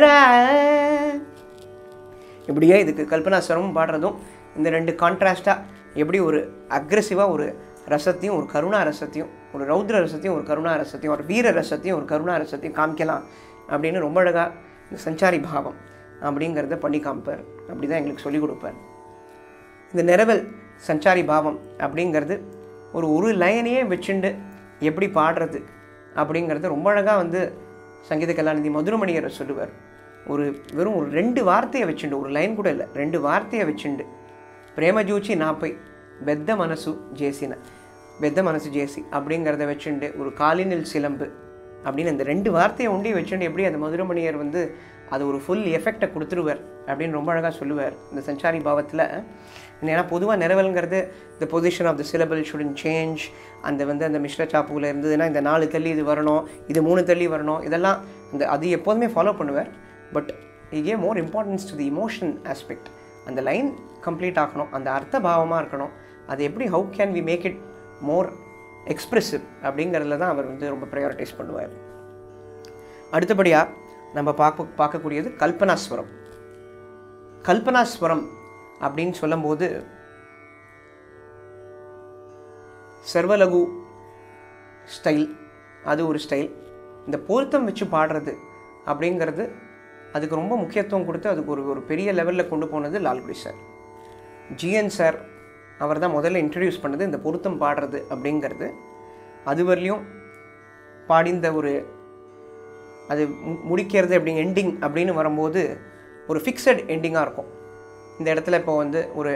இப்படியே இதுக்கு கல்பனாஸ்வரமும் பாடுறதும் இந்த ரெண்டு கான்ட்ராஸ்டாக எப்படி ஒரு அக்ரெசிவாக ஒரு ரசத்தையும் ஒரு கருணா ரசத்தையும் ஒரு ரௌத்ர ரசத்தையும் ஒரு கருணா ரசத்தையும் ஒரு வீர ரசத்தையும் ஒரு கருணா ரசத்தையும் காமிக்கலாம் அப்படின்னு ரொம்ப அழகாக இந்த சஞ்சாரி பாவம் அப்படிங்கிறத பண்ணி காமிப்பார் அப்படி தான் எங்களுக்கு சொல்லிக் கொடுப்பார் இந்த நிரவல் சஞ்சாரி பாவம் அப்படிங்கிறது ஒரு ஒரு லைனையே வச்சுண்டு எப்படி பாடுறது அப்படிங்கிறது ரொம்ப அழகாக வந்து சங்கீத கலாநிதி மதுரமணியரை சொல்லுவார் ஒரு வெறும் ஒரு ரெண்டு வார்த்தையை வச்சுண்டு ஒரு லைன் கூட இல்லை ரெண்டு வார்த்தையை வச்சுண்டு பிரேமஜூச்சி நாப்பை பெத்த மனசு ஜேசின பெத்த மனசு ஜேசி அப்படிங்கிறத வச்சுண்டு ஒரு காலினில் சிலம்பு அப்படின்னு இந்த ரெண்டு வார்த்தையை உண்டி வச்சுண்டு எப்படி அந்த மதுரமணியர் வந்து அது ஒரு ஃபுல் எஃபெக்டை கொடுத்துருவார் அப்படின்னு ரொம்ப அழகாக சொல்லுவார் இந்த சஞ்சாரி பாவத்தில் ஏன்னா பொதுவாக நிறவல்ங்கிறது the position of the syllable shouldn't change அந்த வந்து அந்த மிஸ்ர சாப்புவில் இருந்ததுன்னா இந்த நாலு தள்ளி இது வரணும் இது மூணு தள்ளி வரணும் இதெல்லாம் அந்த அது எப்போதுமே ஃபாலோ பண்ணுவார் but he gave more importance to the emotion aspect அந்த லைன் கம்ப்ளீட் ஆகணும் அந்த அர்த்த பாவமாக இருக்கணும் அது எப்படி how can we make it more expressive அப்படிங்கிறதுல தான் அவர் வந்து ரொம்ப ப்ரையாரிட்டைஸ் பண்ணுவார் அடுத்தபடியாக நம்ம பார்க்க பார்க்கக்கூடியது கல்பனாஸ்வரம் கல்பனாஸ்வரம் அப்படின்னு சொல்லும்போது சர்வலகு ஸ்டைல் அது ஒரு ஸ்டைல் இந்த பொருத்தம் வச்சு பாடுறது அப்படிங்கிறது அதுக்கு ரொம்ப முக்கியத்துவம் கொடுத்து அதுக்கு ஒரு ஒரு பெரிய லெவலில் கொண்டு போனது லால்குடி சார் ஜிஎன் சார் அவர் தான் முதல்ல இன்ட்ரடியூஸ் பண்ணது இந்த பொருத்தம் பாடுறது அப்படிங்கிறது அது வரலையும் பாடிந்த ஒரு அது மு- முடிக்கிறது அப்படி எண்டிங் அப்படின்னு வரும்போது ஒரு ஃபிக்ஸட் எண்டிங்காக இருக்கும் இந்த இடத்துல இப்போ வந்து ஒரு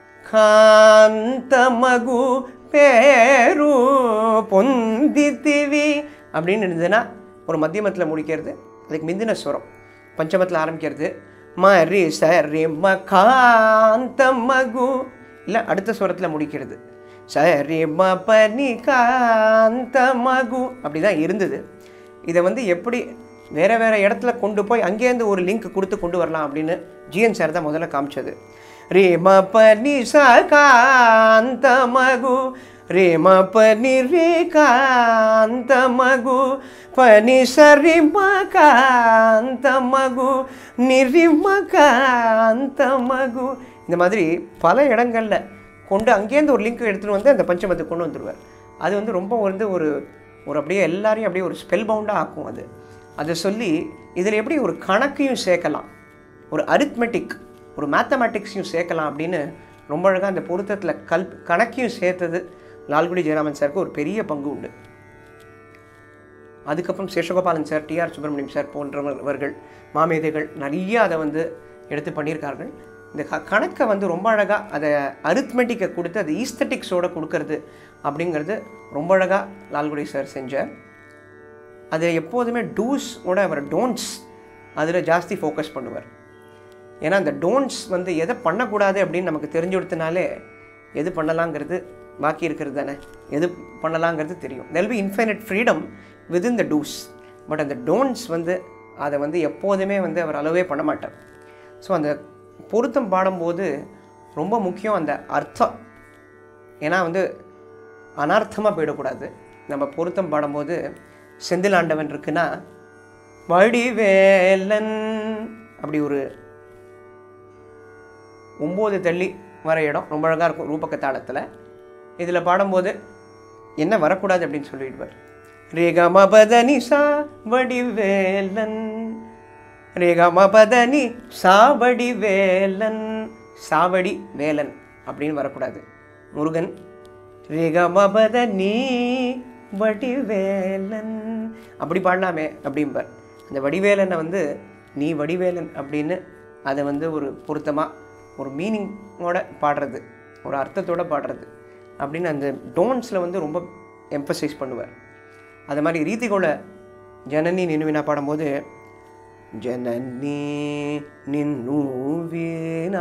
காந்தமகு பேரு பொந்தித்திவி அப்படின்னு இருந்ததுன்னா ஒரு மத்தியமத்தில் முடிக்கிறது அதுக்கு மிந்தின ஸ்வரம் பஞ்சமத்தில் ஆரம்பிக்கிறது மரி சரி ம காந்த மகு இல்லை அடுத்த ஸ்வரத்தில் முடிக்கிறது சரி ம பனி காந்த மகு அப்படி தான் இருந்தது இதை வந்து எப்படி வேற வேற இடத்துல கொண்டு போய் அங்கேருந்து ஒரு லிங்க் கொடுத்து கொண்டு வரலாம் அப்படின்னு ஜிஎன் சார் தான் முதல்ல காமிச்சது ரே ம பனி ச காந்த மகு ரே ம பனி ரே காந்த மகு பனி சரி ம காந்த மகு நிரிம காந்த மகு இந்த மாதிரி பல இடங்களில் கொண்டு அங்கேருந்து ஒரு லிங்க் எடுத்துகிட்டு வந்து அந்த பஞ்சமத்துக்கு கொண்டு வந்துடுவார் அது வந்து ரொம்ப வந்து ஒரு ஒரு அப்படியே எல்லாரையும் அப்படியே ஒரு ஸ்பெல் பவுண்டாக ஆக்கும் அது அதை சொல்லி இதில் எப்படி ஒரு கணக்கையும் சேர்க்கலாம் ஒரு அரித்மெட்டிக் ஒரு மேத்தமேட்டிக்ஸையும் சேர்க்கலாம் அப்படின்னு ரொம்ப அழகாக அந்த பொருத்தத்தில் கல் கணக்கையும் சேர்த்தது லால்குடி ஜெயராமன் சாருக்கு ஒரு பெரிய பங்கு உண்டு அதுக்கப்புறம் Seshagopalan sir TR Subramaniam sir போன்றவர்கள் மாமேதைகள் நிறைய அதை வந்து எடுத்து பண்ணியிருக்கார்கள் இந்த க கணக்கை வந்து ரொம்ப அழகாக அதை அரித்மெட்டிக்கை கொடுத்து அது ஈஸ்தட்டிக்ஸோடு கொடுக்கறது அப்படிங்கிறது ரொம்ப அழகாக லால்குடி சார் செஞ்சார் அது எப்போதுமே டூஸோட அவர் டோன்ட்ஸ் அதில் ஜாஸ்தி ஃபோக்கஸ் பண்ணுவார் ஏன்னா அந்த டோன்ட்ஸ் வந்து எதை பண்ணக்கூடாது அப்படின்னு நமக்கு தெரிஞ்சு கொடுத்தனாலே எது பண்ணலாங்கிறது பாக்கி இருக்கிறது தானே எது பண்ணலாங்கிறது தெரியும் there'll be infinite freedom within the dos but அந்த டோன்ட்ஸ் வந்து அதை வந்து எப்போதுமே வந்து அவர் அளவே பண்ண மாட்டார் ஸோ அந்த பொருத்தம் பாடும்போது ரொம்ப முக்கியம் அந்த அர்த்தம் ஏன்னா வந்து அனர்த்தமாக போயிடக்கூடாது நம்ம பொருத்தம் பாடும்போது செந்திலாண்டவன் இருக்குன்னா வடிவேலன் அப்படி ஒரு ஒம்பது தள்ளி வர இடம் ரொம்ப அழகாக இருக்கும் ரூபக்க தாளத்தில் இதில் பாடும்போது என்ன வரக்கூடாது அப்படின்னு சொல்லிடுவார் ரேகமபதனி சா வடிவேலன் ரேகமபதனி சாவடி வேலன் சாவடி வேலன் அப்படின்னு வரக்கூடாது முருகன் ரேகமபத நீ வடிவேலன் அப்படி பாடலாமே அப்படிம்பார் அந்த வடிவேலனை வந்து நீ வடிவேலன் அப்படின்னு அதை வந்து ஒரு பொருத்தமாக ஒரு மீனிங்கோட பாடுறது ஒரு அர்த்தத்தோட பாடுறது அப்படின்னு அந்த டோன்ஸில் வந்து ரொம்ப எம்பசைஸ் பண்ணுவார் அது மாதிரி ரீதிகோள ஜனனி நின்னுவினா பாடும்போது ஜனனி நின்னுவினா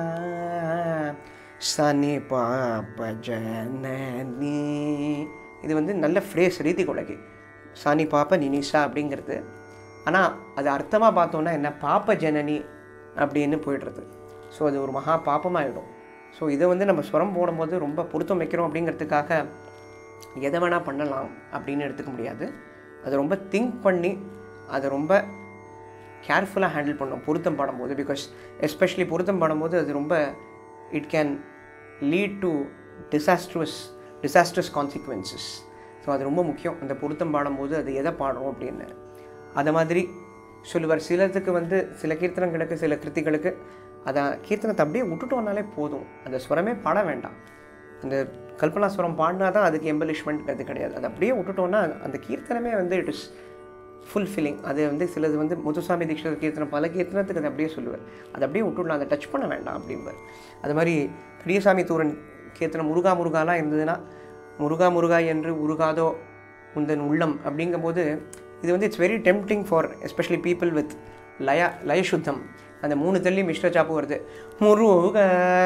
சனி பாப்ப ஜனனி இது வந்து நல்ல ஃப்ரேஸ் ரீதிகோளகி சானி பாப்ப நினிஷா அப்படிங்கிறது ஆனால் அது அர்த்தமாக பார்த்தோன்னா என்ன பாப்ப ஜனனி அப்படின்னு போயிடுறது ஸோ அது ஒரு மகா பாப்பமாகிடும் ஸோ இதை வந்து நம்ம ஸ்வரம் போடும்போது ரொம்ப பொருத்தம் வைக்கிறோம் அப்படிங்கிறதுக்காக எதை வேணால் பண்ணலாம் அப்படின்னு எடுத்துக்க முடியாது அதை ரொம்ப திங்க் பண்ணி அதை ரொம்ப கேர்ஃபுல்லாக ஹேண்டில் பண்ணணும் பொருத்தம் பாடும்போது பிகாஸ் எஸ்பெஷலி பொருத்தம் பாடும்போது அது ரொம்ப it can lead to disastrous disastrous consequences so அது ரொம்ப முக்கியம் அந்த பொருத்தம் பாடும்போது அது எதை பாடுறோம் அப்படின்னு அதை மாதிரி சொல்லுவார் சிலத்துக்கு வந்து சில கீர்த்தனங்களுக்கு சில கிருத்திகளுக்கு அதை கீர்த்தனத்தை அப்படியே விட்டுட்டோம்னாலே போதும் அந்த ஸ்வரமே பாட வேண்டாம் அந்த கல்பனா ஸ்வரம் பாடினா தான் அதுக்கு எம்பலிஷ்மெண்ட் அது கிடையாது அது அப்படியே விட்டுட்டோம்னா அந்த கீர்த்தனமே வந்து இட் இஸ் ஃபுல்ஃபில்லிங் அது வந்து சிலது வந்து முத்துசாமி தீட்சிதர் கீர்த்தனம் பல கீர்த்தனத்துக்கு அதை அப்படியே சொல்லுவார் அதை அப்படியே விட்டுடலாம் அதை டச் பண்ண வேண்டாம் அப்படிம்பார் அது மாதிரி பிரியசாமி தூரன் கீர்த்தனம் முருகா முருகாலாம் இருந்ததுன்னா முருகா முருகா என்று உருகாதோ உந்தன் உள்ளம் அப்படிங்கும்போது இது வந்து it's very tempting for especially people with லய லயசுத்தம் அந்த மூணு தள்ளி மிஸ்ர சாப்பு வருது முருக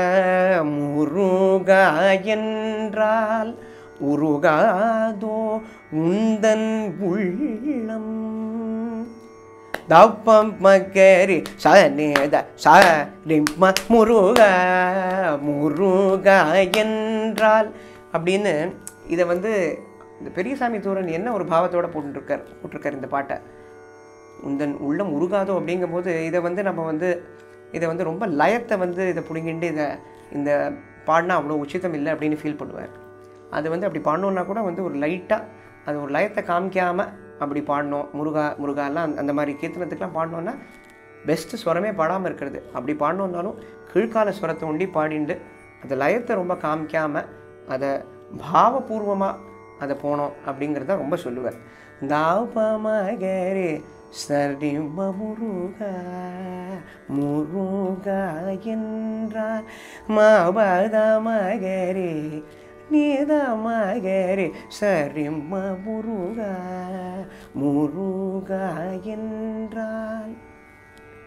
முருக என்றால் உருகாதோ உந்தன் உள்ளம் தப்பம் மக்கரி சனேத சரிம்ம முருக முருக என்றால் அப்படின்னு இதை வந்து இந்த பெரியசாமி தூரன் என்ன ஒரு பாவத்தோட போட்டுருக்கார் போட்டிருக்கார் இந்த பாட்டை உந்தன் உள்ளம் உருகாதோ அப்படிங்கும்போது இதை வந்து நம்ம வந்து இதை வந்து ரொம்ப லயத்தை வந்து இதை பிடிங்கிட்டு இதை இந்த பாடினா அவ்வளோ உச்சிதம் இல்லை அப்படின்னு ஃபீல் பண்ணுவார் அது வந்து அப்படி பாடணுன்னா கூட வந்து ஒரு லைட்டாக அது ஒரு லயத்தை காமிக்காமல் அப்படி பாடணும் முருகா முருகாலாம் அந்த- அந்த மாதிரி கீர்த்தனத்துக்குலாம் பாடணுன்னா பெஸ்ட்டு ஸ்வரமே பாடாமல் இருக்கிறது அப்படி பாடணுன்னாலும் கீழ்கால ஸ்வரத்தை ஒண்டி பாடிண்டு அந்த லயத்தை ரொம்ப காமிக்காமல் அதை பாவபூர்வமாக அதை போனோம் அப்படிங்கிறத ரொம்ப சொல்லுவார் தாபமகரே சரிம முருகா முருகா என்றார் மாபத மகரே நீத மகரே சரிம முருகா முருகா என்றால்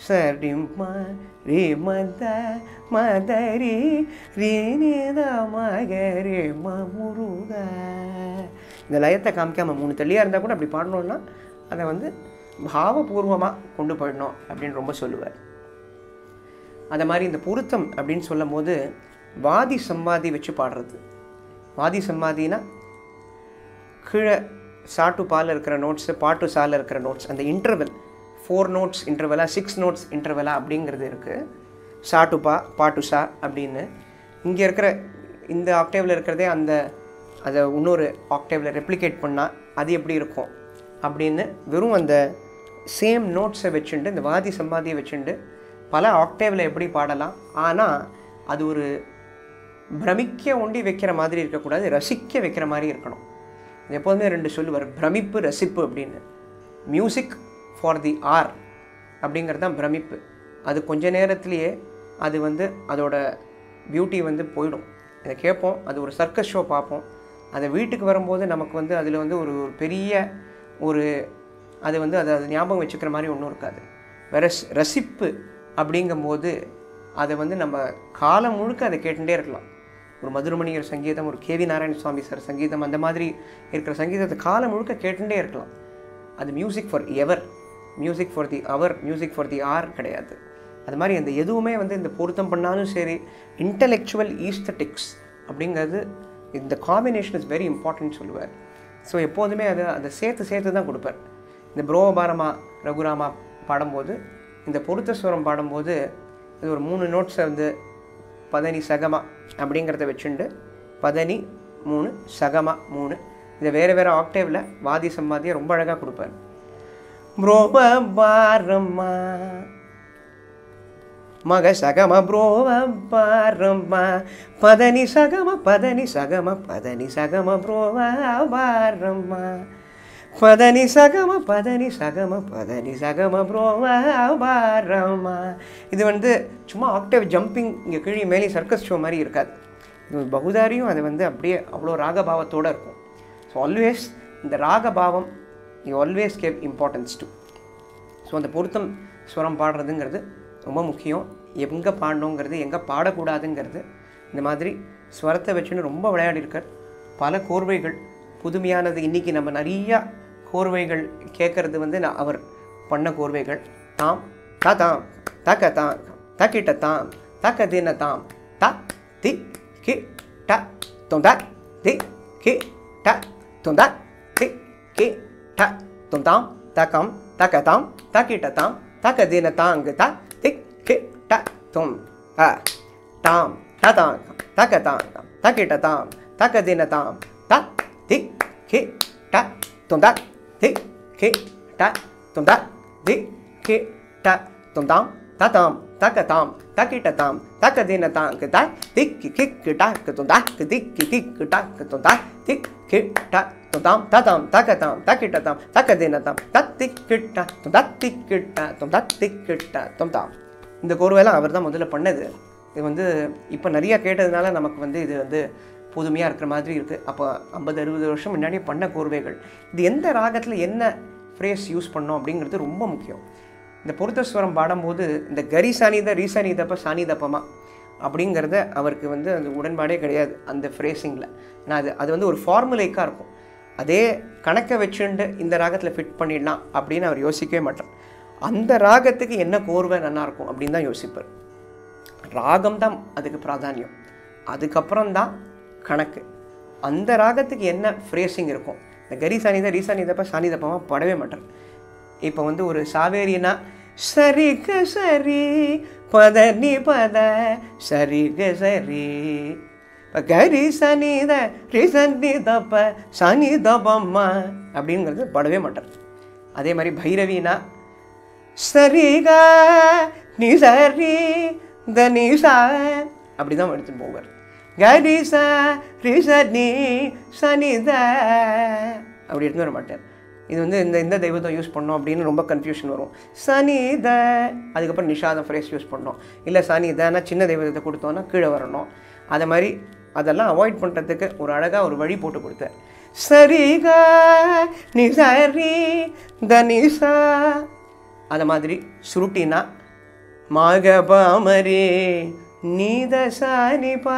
சரி ம ரே மத மதரி ரே நேத மகரே மமுருக இந்த லயத்தை காமிக்காம மூணு தெளியாக இருந்தால் கூட அப்படி பாடணும்னா அதை வந்து பாவபூர்வமாக கொண்டு போயிடணும் அப்படின்னு ரொம்ப சொல்லுவார் அந்த மாதிரி இந்த பொருத்தம் அப்படின்னு சொல்லும் போது வாதி சம்வாதி வச்சு பாடுறது வாதி சம்வாதினா கீழே சாட்டு பால் இருக்கிற நோட்ஸு பாட்டு சால இருக்கிற நோட்ஸ் அந்த இன்டர்வல் ஃபோர் நோட்ஸ் இன்டர்வலா சிக்ஸ் நோட்ஸ் இன்டர்வலா அப்படிங்கிறது இருக்குது சாட்டு பா பாட்டு சா அப்படின்னு இங்கே இருக்கிற இந்த ஆக்டேவில் இருக்கிறதே அந்த அதை இன்னொரு ஆக்டேவில் ரெப்ளிகேட் பண்ணால் அது எப்படி இருக்கும் அப்படின்னு வெறும் அந்த சேம் நோட்ஸை வச்சுண்டு இந்த வாதி சம்பாதியை வச்சுண்டு பல ஆக்டேவில் எப்படி பாடலாம் ஆனால் அது ஒரு பிரமிக்க ஒண்டி வைக்கிற மாதிரி இருக்கக்கூடாது ரசிக்க வைக்கிற மாதிரி இருக்கணும் இது எப்போதுமே ரெண்டு சொல்லுவார் பிரமிப்பு ரசிப்பு அப்படின்னு மியூசிக் ஃபார் தி ஆர் அப்படிங்கிறது தான் பிரமிப்பு அது கொஞ்ச நேரத்திலேயே அது வந்து அதோட பியூட்டி வந்து போயிடும் இதை கேட்போம் அது ஒரு சர்க்கஸ் ஷோ பார்ப்போம் அதை வீட்டுக்கு வரும்போது நமக்கு வந்து அதில் வந்து ஒரு ஒரு பெரிய ஒரு அது வந்து அதை அது ஞாபகம் வச்சுக்கிற மாதிரி ஒன்றும் இருக்காது வேற ரசிப்பு அப்படிங்கும்போது அதை வந்து நம்ம காலம் முழுக்க அதை கேட்டுட்டே இருக்கலாம் ஒரு மதுரமணியர் சங்கீதம் ஒரு கேவி நாராயண சுவாமி சார் சங்கீதம் அந்த மாதிரி இருக்கிற சங்கீதத்தை காலம் முழுக்க கேட்டுட்டே இருக்கலாம் அது music for ever music for the hour music for the ஆர் கிடையாது அது மாதிரி அந்த எதுவுமே வந்து இந்த பொருத்தம் பண்ணாலும் சரி இன்டலெக்சுவல் ஈஸ்தட்டிக்ஸ் அப்படிங்கிறது இந்த காம்பினேஷன் இஸ் வெரி இம்பார்ட்டன்ட் சொல்லுவார் ஸோ எப்போதுமே அதை அதை சேர்த்து சேர்த்து தான் கொடுப்பார் இந்த புரோபாரமா ரகுராமா பாடும்போது இந்த பொருத்த ஸ்வரம் பாடும்போது இது ஒரு மூணு நோட்ஸை வந்து பதனி சகமா அப்படிங்கிறத வச்சுண்டு பதனி மூணு சகமா மூணு இதை வேறு வேறு ஆக்டேவில் வாதி சம்பாதியை ரொம்ப அழகாக கொடுப்பார் ப்ரோப பாரம்மா மக சகம ப்ரோவ பாரம்மா பதனி சகம பதனி சகம பதனி சகம ப்ரோவ பாரம்மா பதனி சகம பதனி சகம பதனி சகம ப்ரோவ பாரம்மா இது வந்து சும்மா ஆக்டேவ் ஜம்பிங் இங்கே கீழே மேலே சர்க்கஸ் ஷோ மாதிரி இருக்காது இது பகுதாரியும் அது வந்து அப்படியே அவ்வளோ ராகபாவத்தோடு இருக்கும் ஸோ ஆல்வேஸ் இந்த ராகபாவம் you always gave importance to so அந்த பொருத்தம் ஸ்வரம் பாடுறதுங்கிறது ரொம்ப முக்கியம் எங்கே பாடணுங்கிறது எங்கே பாடக்கூடாதுங்கிறது இந்த மாதிரி ஸ்வரத்தை வச்சுன்னு ரொம்ப விளையாடிருக்கார் பல கோர்வைகள் புதுமையானது இன்றைக்கி நம்ம நிறையா கோர்வைகள் கேட்குறது வந்து நான் அவர் பண்ண கோர்வைகள் தாம் தா தாம் தக்க தாம் தக்கிட்ட தாம் தக்க தின தாம் த தி கி ட தொந்த தி கி ட தொந்த தி கி ட தொந்தாம் தக்கம் தக்க தாம் தக்கிட்ட தாம் தக்க தின தாங்கு த தி கி ட தொம் அ தாம் த தாம் தக்க தாம் தக்கிட்ட தாம் தக்க தின தாம் த தி கி ட தொந்த தி கி ட தொந்த தி கி ட தொந்தாம் ததாம் தக்கதாம் தக்கிட்டதாம் தக்க தின தாங்கு த திக்கி கிக்கு டாக்கு தொந்தா திக்கி கிக்கு டாக்கு தொந்தா திக் கிட்ட தொந்தாம் ததாம் தக்கதாம் தக்கிட்டதாம் தக்க தினதாம் தத்திக்கிட்ட தொந்தத்திக்கிட்ட தொந்தத்திக்கிட்ட தொந்தாம் இந்த கோர்வையெல்லாம் அவர் தான் முதல்ல பண்ணது இது வந்து இப்போ நிறையா கேட்டதுனால நமக்கு வந்து இது வந்து புதுமையாக இருக்கிற மாதிரி இருக்குது அப்போ ஐம்பது அறுபது வருஷம் முன்னாடியே பண்ண கோர்வைகள் இது எந்த ராகத்தில் என்ன ஃப்ரேஸ் யூஸ் பண்ணோம் அப்படிங்கிறது ரொம்ப முக்கியம் இந்த பொருத்தஸ்வரம் பாடும்போது இந்த கரி சானித ரீசானிதப்ப சானிதப்பமா அப்படிங்கிறத அவருக்கு வந்து அந்த உடன்பாடே கிடையாது அந்த ஃப்ரேசிங்கில் நான் அது அது வந்து ஒரு ஃபார்முலேக்காக இருக்கும் அதே கணக்கை வச்சுண்டு இந்த ராகத்தில் ஃபிட் பண்ணிடலாம் அப்படின்னு அவர் யோசிக்கவே மாட்டார் அந்த ராகத்துக்கு என்ன கோர்வை நல்லா இருக்கும் அப்படின்னு தான் யோசிப்பார் ராகம் தான் அதுக்கு பிராதானியம் அதுக்கப்புறம் தான் கணக்கு அந்த ராகத்துக்கு என்ன ஃப்ரேசிங் இருக்கும் இந்த கரி சானித ரீசானிதப்ப சானிதப்பமாக படவே மாட்டார் இப்போ வந்து ஒரு சாவேரினா சரிக சரி பத நி பத சரிக சரி இப்போ கரி சனித ரி சனி தப்ப சனி தப்பம்மா அப்படிங்கிறது படவே மாட்டார் அதே மாதிரி பைரவினா சரிக நீ சரி த நீ சா அப்படி தான் எடுத்துட்டு போவார் கரி ச ரி சனி சனி த அப்படி எடுத்துன்னு வர மாட்டார் இது வந்து இந்த இந்த தெய்வத்தை யூஸ் பண்ணோம் அப்படின்னு ரொம்ப கன்ஃபியூஷன் வரும் சனி த அதுக்கப்புறம் நிஷாதம் ஃப்ரேஸ் யூஸ் பண்ணோம் இல்லை சனி தனா சின்ன தெய்வத்தை கொடுத்தோன்னா கீழே வரணும் அதை மாதிரி அதெல்லாம் அவாய்ட் பண்ணுறதுக்கு ஒரு அழகாக ஒரு வழி போட்டு கொடுத்தார் சரிகா நீ சரி த நிசா அதை மாதிரி சுருட்டினா மாகபாமரே நீதசானிபா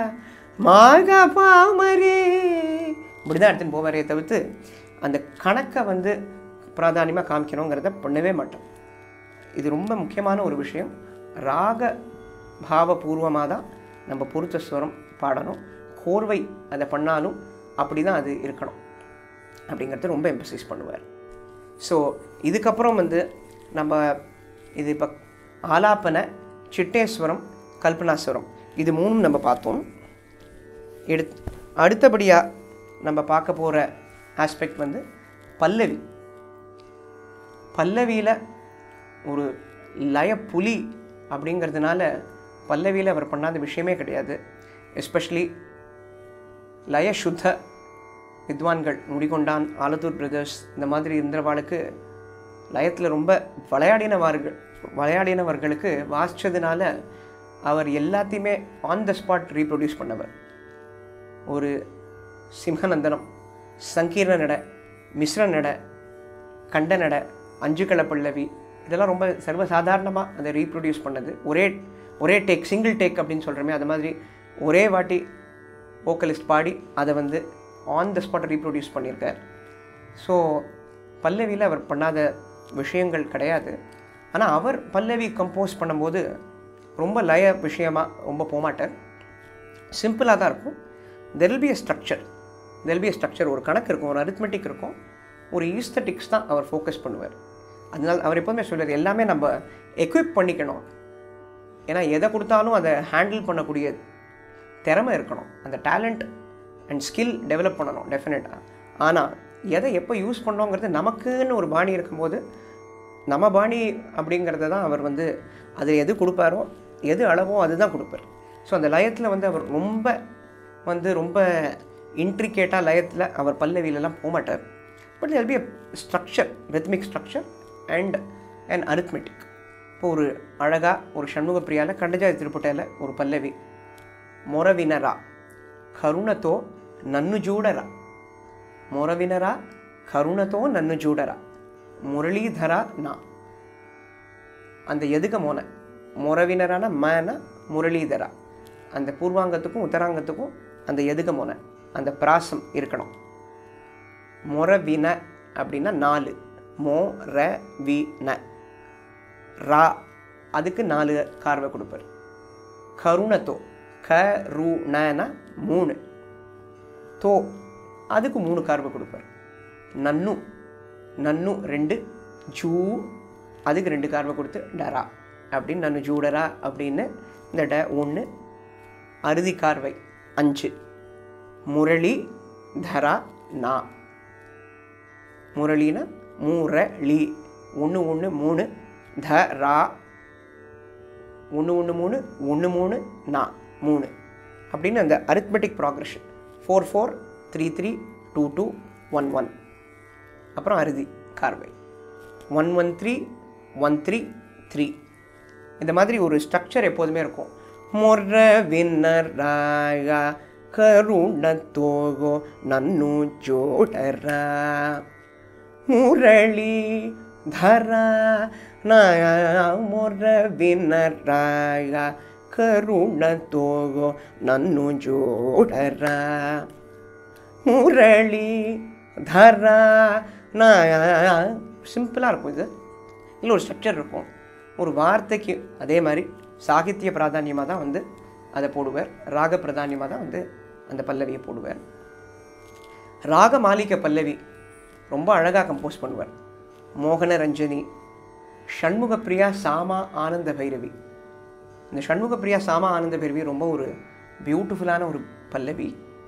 மாகபாமரே இப்படிதான் எடுத்துன்னு போவாரே தவிர்த்து அந்த கணக்கை வந்து பிராதானியமாக காமிக்கணுங்கிறத பண்ணவே மாட்டோம் இது ரொம்ப முக்கியமான ஒரு விஷயம் ராக பாவபூர்வமாக தான் நம்ம பொருத்த ஸ்வரம் பாடணும் கோர்வை அதை பண்ணாலும் அப்படி தான் அது இருக்கணும் அப்படிங்கிறது ரொம்ப எம்பசைஸ் பண்ணுவார் ஸோ இதுக்கப்புறம் வந்து நம்ம இது இப்போ ஆலாப்பனை சிட்டேஸ்வரம் கல்பனாஸ்வரம் இது மூணும் நம்ம பார்த்தோம் எடு அடுத்தபடியாக நம்ம பார்க்க போகிற ஆஸ்பெக்ட் வந்து பல்லவி பல்லவியில் ஒரு லய புலி அப்படிங்கிறதுனால பல்லவியில் அவர் பண்ணாத விஷயமே கிடையாது எஸ்பெஷலி லய சுத்த வித்வான்கள் முடிகொண்டான் ஆலத்தூர் பிரதர்ஸ் இந்த மாதிரி இருந்தவாளுக்கு லயத்தில் ரொம்ப விளையாடினவர்கள் விளையாடினவர்களுக்கு வாசித்ததுனால அவர் எல்லாத்தையுமே ஆன் த ஸ்பாட் ரீப்ரொடியூஸ் பண்ணவர் ஒரு சிம்ஹநந்தனம் சங்கீர்ண நட மிஸ்ர நட கண்ட நட அஞ்சுக்கள பல்லவி இதெல்லாம் ரொம்ப சர்வசாதாரணமாக அதை ரீப்ரொடியூஸ் பண்ணது ஒரே ஒரே டேக் சிங்கிள் டேக் அப்படின்னு சொல்கிறோமே அது மாதிரி ஒரே வாட்டி வோக்கலிஸ்ட் பாடி அதை வந்து ஆன் த ஸ்பாட் ரீப்ரொடியூஸ் பண்ணியிருக்கார் ஸோ பல்லவியில் அவர் பண்ணாத விஷயங்கள் கிடையாது ஆனால் அவர் பல்லவி கம்போஸ் பண்ணும்போது ரொம்ப லய விஷயமாக ரொம்ப போகமாட்டார் சிம்பிளாக தான் இருக்கும் there will be a structure there be a structure ஒரு கணக்கு இருக்கும் ஒரு அரித்மெட்டிக் இருக்கும் ஒரு ஈஸ்தட்டிக்ஸ் தான் அவர் ஃபோக்கஸ் பண்ணுவார் அதனால அவர் எப்போதுமே சொல்லுவார் எல்லாமே நம்ம எக்விப் பண்ணிக்கணும் ஏன்னா எதை கொடுத்தாலும் அதை ஹேண்டில் பண்ணக்கூடிய திறமை இருக்கணும் அந்த டேலண்ட் அண்ட் ஸ்கில் டெவலப் பண்ணணும் டெஃபினட்டாக ஆனால் எதை எப்போ யூஸ் பண்ணோங்கிறது நமக்குன்னு ஒரு பாணி இருக்கும்போது நம்ம பாணி அப்படிங்கிறத தான் அவர் வந்து அது எது கொடுப்பாரோ எது அளவோ அதுதான் கொடுப்பார் ஸோ அந்த லயத்தில் வந்து அவர் ரொம்ப வந்து ரொம்ப இன்ட்ரிகேட்டாக லயத்தில் அவர் பல்லவியிலலாம் போக மாட்டார் but will be a structure rhythmic structure and and arithmetic இப்போ ஒரு அழகாக ஒரு சண்முகப்பிரியால கண்டஜாதி திருப்பட்டையில் ஒரு பல்லவி మొరవినరా కరుణతో నన్ను చూడరా మొరవినరా కరుణతో నన్ను చూడరా మురళీధర నా அந்த எதுக மோன முறவினரான மன முரளிதரா அந்த பூர்வாங்கத்துக்கும் உத்தராங்கத்துக்கும் அந்த எதுக மோன அந்த பிராசம் இருக்கணும் முறவின அப்படின்னா நாலு மோ ர வி ந ரா அதுக்கு நாலு கார்வை கொடுப்பார் கருணத்தோ க ரு நன மூணு தோ அதுக்கு மூணு கார்வை கொடுப்பார் நன்னு நன்னு ரெண்டு ஜூ அதுக்கு ரெண்டு கார்வை கொடுத்து டரா அப்படின்னு நன்னு ஜூடரா அப்படின்னு இந்த ட ஒன்று அறுதி கார்வை அஞ்சு முரளி தரா நா முரளினா மூரளி ஒன்று ஒன்று மூணு த ரா ஒன்று ஒன்று மூணு ஒன்று மூணு நா மூணு அப்படின்னு அந்த arithmetic progression four four three three two two one one அப்புறம் அறுதி கார்வை one one three one three three இந்த மாதிரி ஒரு ஸ்ட்ரக்சர் எப்போதுமே இருக்கும் மொர்ர வின்னராயா கருணத்தோகோ நன்னு ஜோடரா முரளி ಧರಾ ನಾಯ ಮೊರ ವಿನರಾಯ ಕರುಣ ತೋಗೋ ನನ್ನು ಜೋಡರ முரளி தரா நாய சிம்பிளாக இருக்கும் இது இல்லை ஒரு ஸ்ட்ரக்சர் இருக்கும் ஒரு வார்த்தைக்கு அதே மாதிரி சாகித்ய பிராதானியமாக தான் வந்து அதை போடுவார் ராக பிரதானியமாக தான் வந்து அந்த பல்லவியை போடுவார் ராக மாளிகை பல்லவி ரொம்ப அழகாக கம்போஸ் பண்ணுவார் மோகன ரஞ்சனி ஷண்முகப்பிரியா சாமா ஆனந்த பைரவி இந்த ஷண்முகப்பிரியா சாமா ஆனந்த பைரவி ரொம்ப ஒரு பியூட்டிஃபுல்லான ஒரு பல்லவி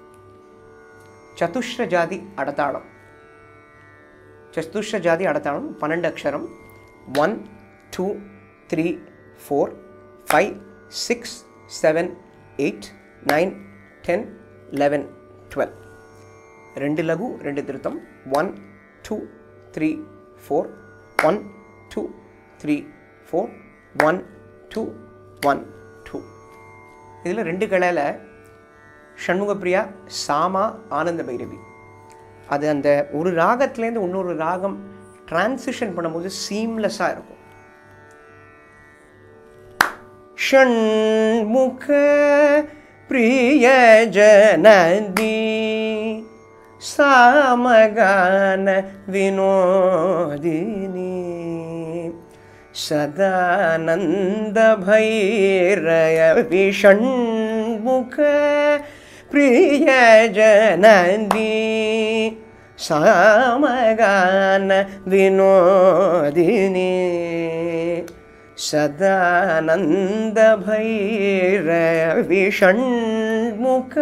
சதுஷ்ர ஜாதி அடத்தாளம் சதுஷ்ர ஜாதி அடத்தாளம் பன்னெண்டு அக்ஷரம் one two three four five six seven eight nine ten eleven twelve ரெண்டு லகு ரெண்டு திருத்தம் one two three four one two three four one two one two இதில் ரெண்டு கலையில் ஷண்முகப்பிரியா சாமா ஆனந்த பைரவி அது அந்த ஒரு ராகத்துலேருந்து இன்னொரு ராகம் டிரான்சிஷன் பண்ணும்போது சீம்லெஸ்ஸாக இருக்கும் षण्मुख प्रियजनदी सामगान विनोदिनी सदानन्दभैरय विषण्मुख प्रियजनदी सामगान विनोदिनी सदानन्दभैरविषण्मुख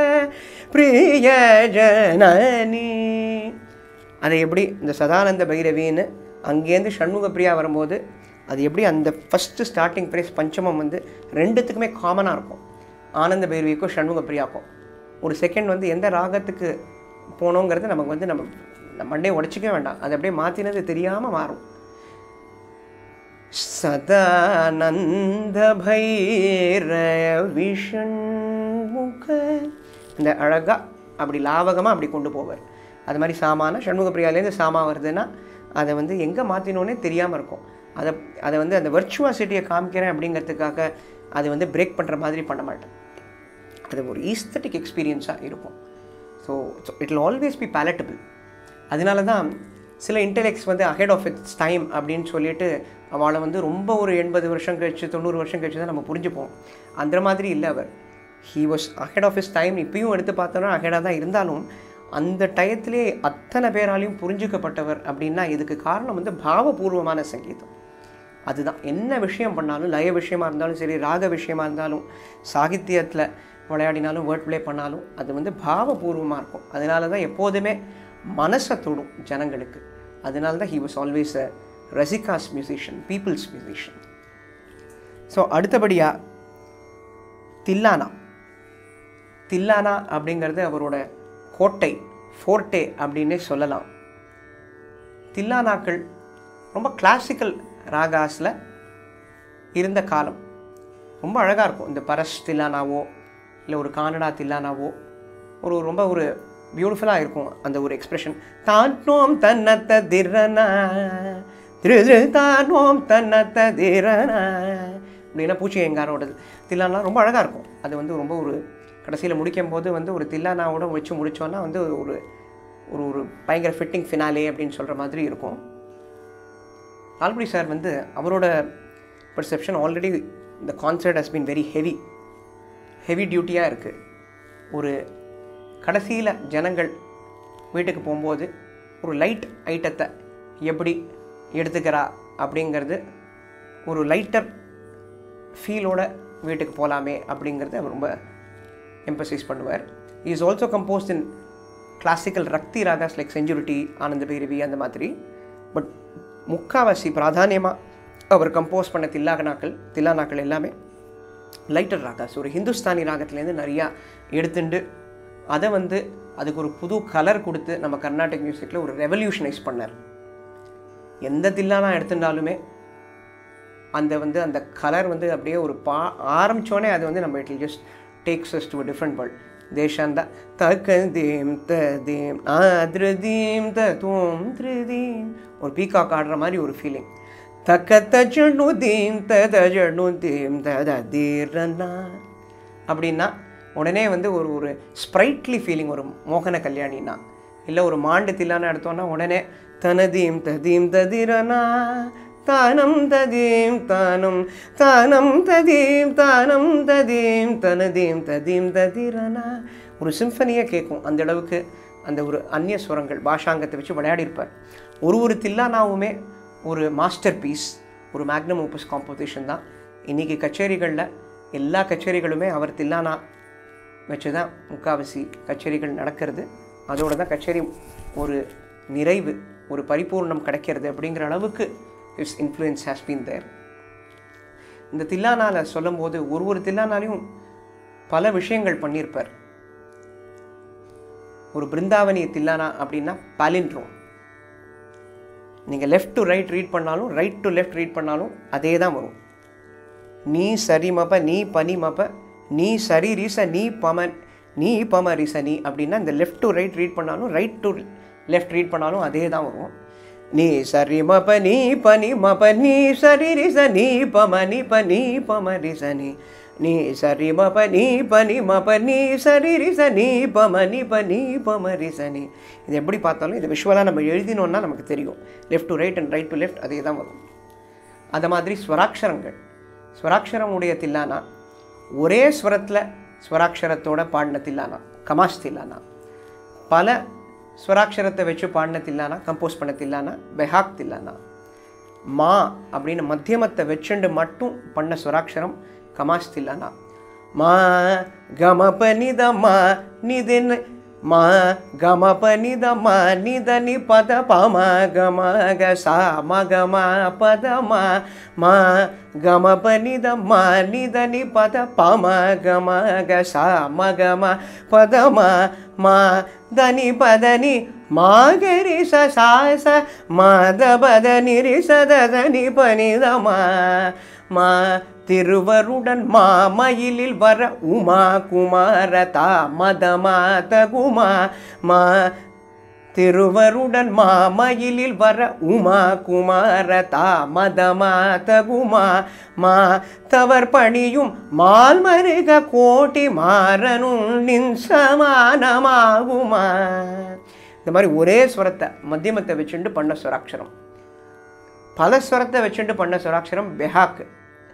பிரியஜனனி அதை எப்படி இந்த சதானந்த பைரவின்னு அங்கேருந்து ஷண்முக பிரியா வரும்போது அது எப்படி அந்த ஃபஸ்ட்டு ஸ்டார்டிங் ப்ரைஸ் பஞ்சமம் வந்து ரெண்டுத்துக்குமே காமனாக இருக்கும் ஆனந்த பைரவிக்கும் ஷண்முக பிரியாக்கும் ஒரு செகண்ட் வந்து எந்த ராகத்துக்கு போனோங்கிறது நமக்கு வந்து நம்ம நம்ம மண்டே உடச்சிக்க வேண்டாம் அது அப்படியே மாற்றினது தெரியாமல் மாறும் சதானந்த பைரய விஷண்முக இந்த அழகாக அப்படி லாவகமாக அப்படி கொண்டு போவார் அது மாதிரி சாமான சண்முக பிரியாலேருந்து சாமா வருதுன்னா அதை வந்து எங்கே மாற்றினோன்னே தெரியாமல் இருக்கும் அதை அதை வந்து அந்த வர்ச்சுவாசிட்டியை காமிக்கிறேன் அப்படிங்கிறதுக்காக அது வந்து பிரேக் பண்ணுற மாதிரி பண்ண மாட்டேன் அது ஒரு ஈஸ்தட்டிக் எக்ஸ்பீரியன்ஸாக இருக்கும் so it will always be palatable அதனால தான் சில இன்டெலெக்ட்ஸ் வந்து அஹெட் ஆஃப் இட்ஸ் டைம் அப்படின்னு சொல்லிட்டு அவளை வந்து ரொம்ப ஒரு எண்பது வருஷம் கழிச்சு தொண்ணூறு வருஷம் கழிச்சு தான் நம்ம புரிஞ்சுப்போம் அந்த மாதிரி இல்லை அவர் he was ahead of his time இப்பயும் எடுத்து பார்த்தோன்னா அஹெடாக தான் இருந்தாலும் அந்த டயத்திலே அத்தனை பேராலையும் புரிஞ்சுக்கப்பட்டவர் அப்படின்னா இதுக்கு காரணம் வந்து பாவபூர்வமான சங்கீதம் அதுதான் என்ன விஷயம் பண்ணாலும் லய விஷயமா இருந்தாலும் சரி ராக விஷயமா இருந்தாலும் சாகித்யத்தில் விளையாடினாலும் வேர்ட் ப்ளே பண்ணாலும் அது வந்து பாவபூர்வமாக இருக்கும் அதனால தான் எப்போதுமே மனசை தொடும் ஜனங்களுக்கு அதனால தான் he was always a rasikas musician people's musician so அடுத்தபடியாக தில்லானா தில்லானா அப்படிங்கிறது அவரோட கோட்டை ஃபோர்ட்டே அப்படின்னே சொல்லலாம் தில்லானாக்கள் ரொம்ப கிளாசிக்கல் ராகாஸில் இருந்த காலம் ரொம்ப அழகாக இருக்கும் இந்த பரஸ் தில்லானாவோ இல்லை ஒரு கானடா தில்லானாவோ ஒரு ரொம்ப ஒரு பியூட்டிஃபுல்லாக இருக்கும் அந்த ஒரு எக்ஸ்பிரஷன் தானோம் தன்னத்த திரனா திரு திரு தானோம் தன்னத்த திரனா அப்படின்னா பூச்சி எங்காரோடது தில்லானா ரொம்ப அழகாக இருக்கும் அது வந்து ரொம்ப ஒரு கடைசியில் முடிக்கும் போது வந்து ஒரு தில்லானாவோட வச்சு முடித்தோன்னா வந்து ஒரு ஒரு ஒரு பயங்கர ஃபிட்டிங் ஃபினாலே அப்படின்னு சொல்கிற மாதிரி இருக்கும் ஆல்படி சார் வந்து அவரோட பர்செப்ஷன் ஆல்ரெடி இந்த concert has been very heavy heavy டியூட்டியாக இருக்குது ஒரு கடைசியில் ஜனங்கள் வீட்டுக்கு போகும்போது ஒரு லைட் ஐட்டத்தை எப்படி எடுத்துக்கிறா அப்படிங்கிறது ஒரு லைட்டர் ஃபீலோட வீட்டுக்கு போகலாமே அப்படிங்கிறத அவர் ரொம்ப எம்பசைஸ் பண்ணுவார் is also composed in classical rakti ragas like செஞ்சுரிட்டி ஆனந்த பைரவி அந்த மாதிரி பட் முக்காவாசி பிராதானியமாக அவர் கம்போஸ் பண்ண தில்லாகனாக்கள் தில்லானாக்கள் எல்லாமே லைட்டர் ராகாஸ் ஒரு ஹிந்துஸ்தானி ராகத்துலேருந்து நிறையா எடுத்துண்டு அதை வந்து அதுக்கு ஒரு புது கலர் கொடுத்து நம்ம கர்நாடிக் மியூசிக்கில் ஒரு ரெவல்யூஷனைஸ் பண்ணார் எந்த தில்லானா எடுத்துட்டாலுமே அந்த வந்து அந்த கலர் வந்து அப்படியே ஒரு பா ஆரம்பித்தோடனே அது வந்து நம்ம it just takes us to a different world தேஷாந்த தக்க தீம் த தீம் ஆத்ரதீம் த தூம் திருதீம் ஒரு பீகாக் ஆடுற மாதிரி ஒரு ஃபீலிங் தக்க தஜனு தீம் த தஜனு தீம் த தீரனா அப்படின்னா உடனே வந்து ஒரு ஒரு ஸ்ப்ரைட்லி ஃபீலிங் ஒரு மோகன கல்யாணினா இல்லை ஒரு மாண்டு தில்லான எடுத்தோன்னா உடனே தனதீம் ததீம் ததிரனா தானம் ததீம் தானம் தானம் ததீம் தானம் ததீம் தனதீம் ததீம் ததிரனா ஒரு சிம்பனியே கேட்கும் அந்த அளவுக்கு அந்த ஒரு அந்நிய சுரங்கள் பாஷாங்கத்தை வச்சு விளையாடியிருப்பார் ஒரு ஒரு தில்லானாவுமே ஒரு மாஸ்டர் பீஸ் ஒரு மேக்னம் ஓப்பஸ் காம்போசிஷன் தான் இன்றைக்கி கச்சேரிகளில் எல்லா கச்சேரிகளுமே அவர் தில்லானா வச்சு தான் முக்காவாசி கச்சேரிகள் நடக்கிறது அதோட தான் கச்சேரி ஒரு நிறைவு ஒரு பரிபூர்ணம் கிடைக்கிறது அப்படிங்கிற அளவுக்கு it's influence has been there இந்த தில்லானால சொல்லும்போது ஒரு ஒரு தில்லானாலையும் பல விஷயங்கள் பண்ணியிருப்பார் ஒரு பிருந்தாவனி தில்லானா அப்படின்னா பாலின்ட்ரோம் நீங்கள் லெஃப்ட் டு ரைட் ரீட் பண்ணாலும் ரைட் டு லெஃப்ட் ரீட் பண்ணாலும் அதே தான் வரும் நீ சரி மப்ப நீ பனி மப்ப நீ சரி ரீச நீ பம நீ பம ரிச நீ அப்படின்னா இந்த லெஃப்ட் டு ரைட் ரீட் பண்ணாலும் ரைட் டு லெஃப்ட் ரீட் பண்ணாலும் அதே தான் வரும் நீ சரி மப நீ பனி மப நீ சரி ரிச நீ பம நீ ப நீ பம ரிச நீ நீ சரி மப நீ பனி மப நீ சரி ரிச நீ பம நீ ப நீ பம ரிச நீ இது எப்படி பார்த்தாலும் இது விஷுவலாக நம்ம எழுதினோன்னா நமக்கு தெரியும் left to right and right to left அதே தான் வரும் அது மாதிரி ஸ்வராட்சரங்கள் ஸ்வராட்சரம் உடைய தில்லானா ஒரே ஸ்வரத்தில் ஸ்வராட்சரத்தோட பாடின தில்லானா கமாஷ் தில்லானா பல ஸ்வராட்சரத்தை வச்சு பாடின தில்லானா கம்போஸ் பண்ண தில்லானா பெஹாக் தில்லானா மா அப்படின்னு மத்தியமத்தை வச்சுண்டு மட்டும் பண்ண ஸ்வராட்சரம் கமாஷ் தில்லானா மா கம பனித மா நிதின் மா கம பனித மா நித நி பத பம கம க சா ம கம பத மா மா கம பனித மா நித நி பத பம கம க சா ம கம பத மா மா దని పదని మాగరి సాస మాద பத நிரி சததனி பனிதமா மா திருவருடன் மாமயிலில் வர உமா குமார தாமதமா தகுமா மா திருவருடன் மாமயிலில் வர உமா குமார தாமதமா தகுமா மா தவர் பணியும் மால்மருக கோட்டி மாறனும் நின் சமானமாகுமா இந்த மாதிரி ஒரே ஸ்வரத்தை மத்தியமத்தை வச்சுட்டு பண்ண ஸ்வராட்சரம் பல ஸ்வரத்தை வச்சுட்டு பண்ண ஸ்வராட்சரம் பெஹாக்கு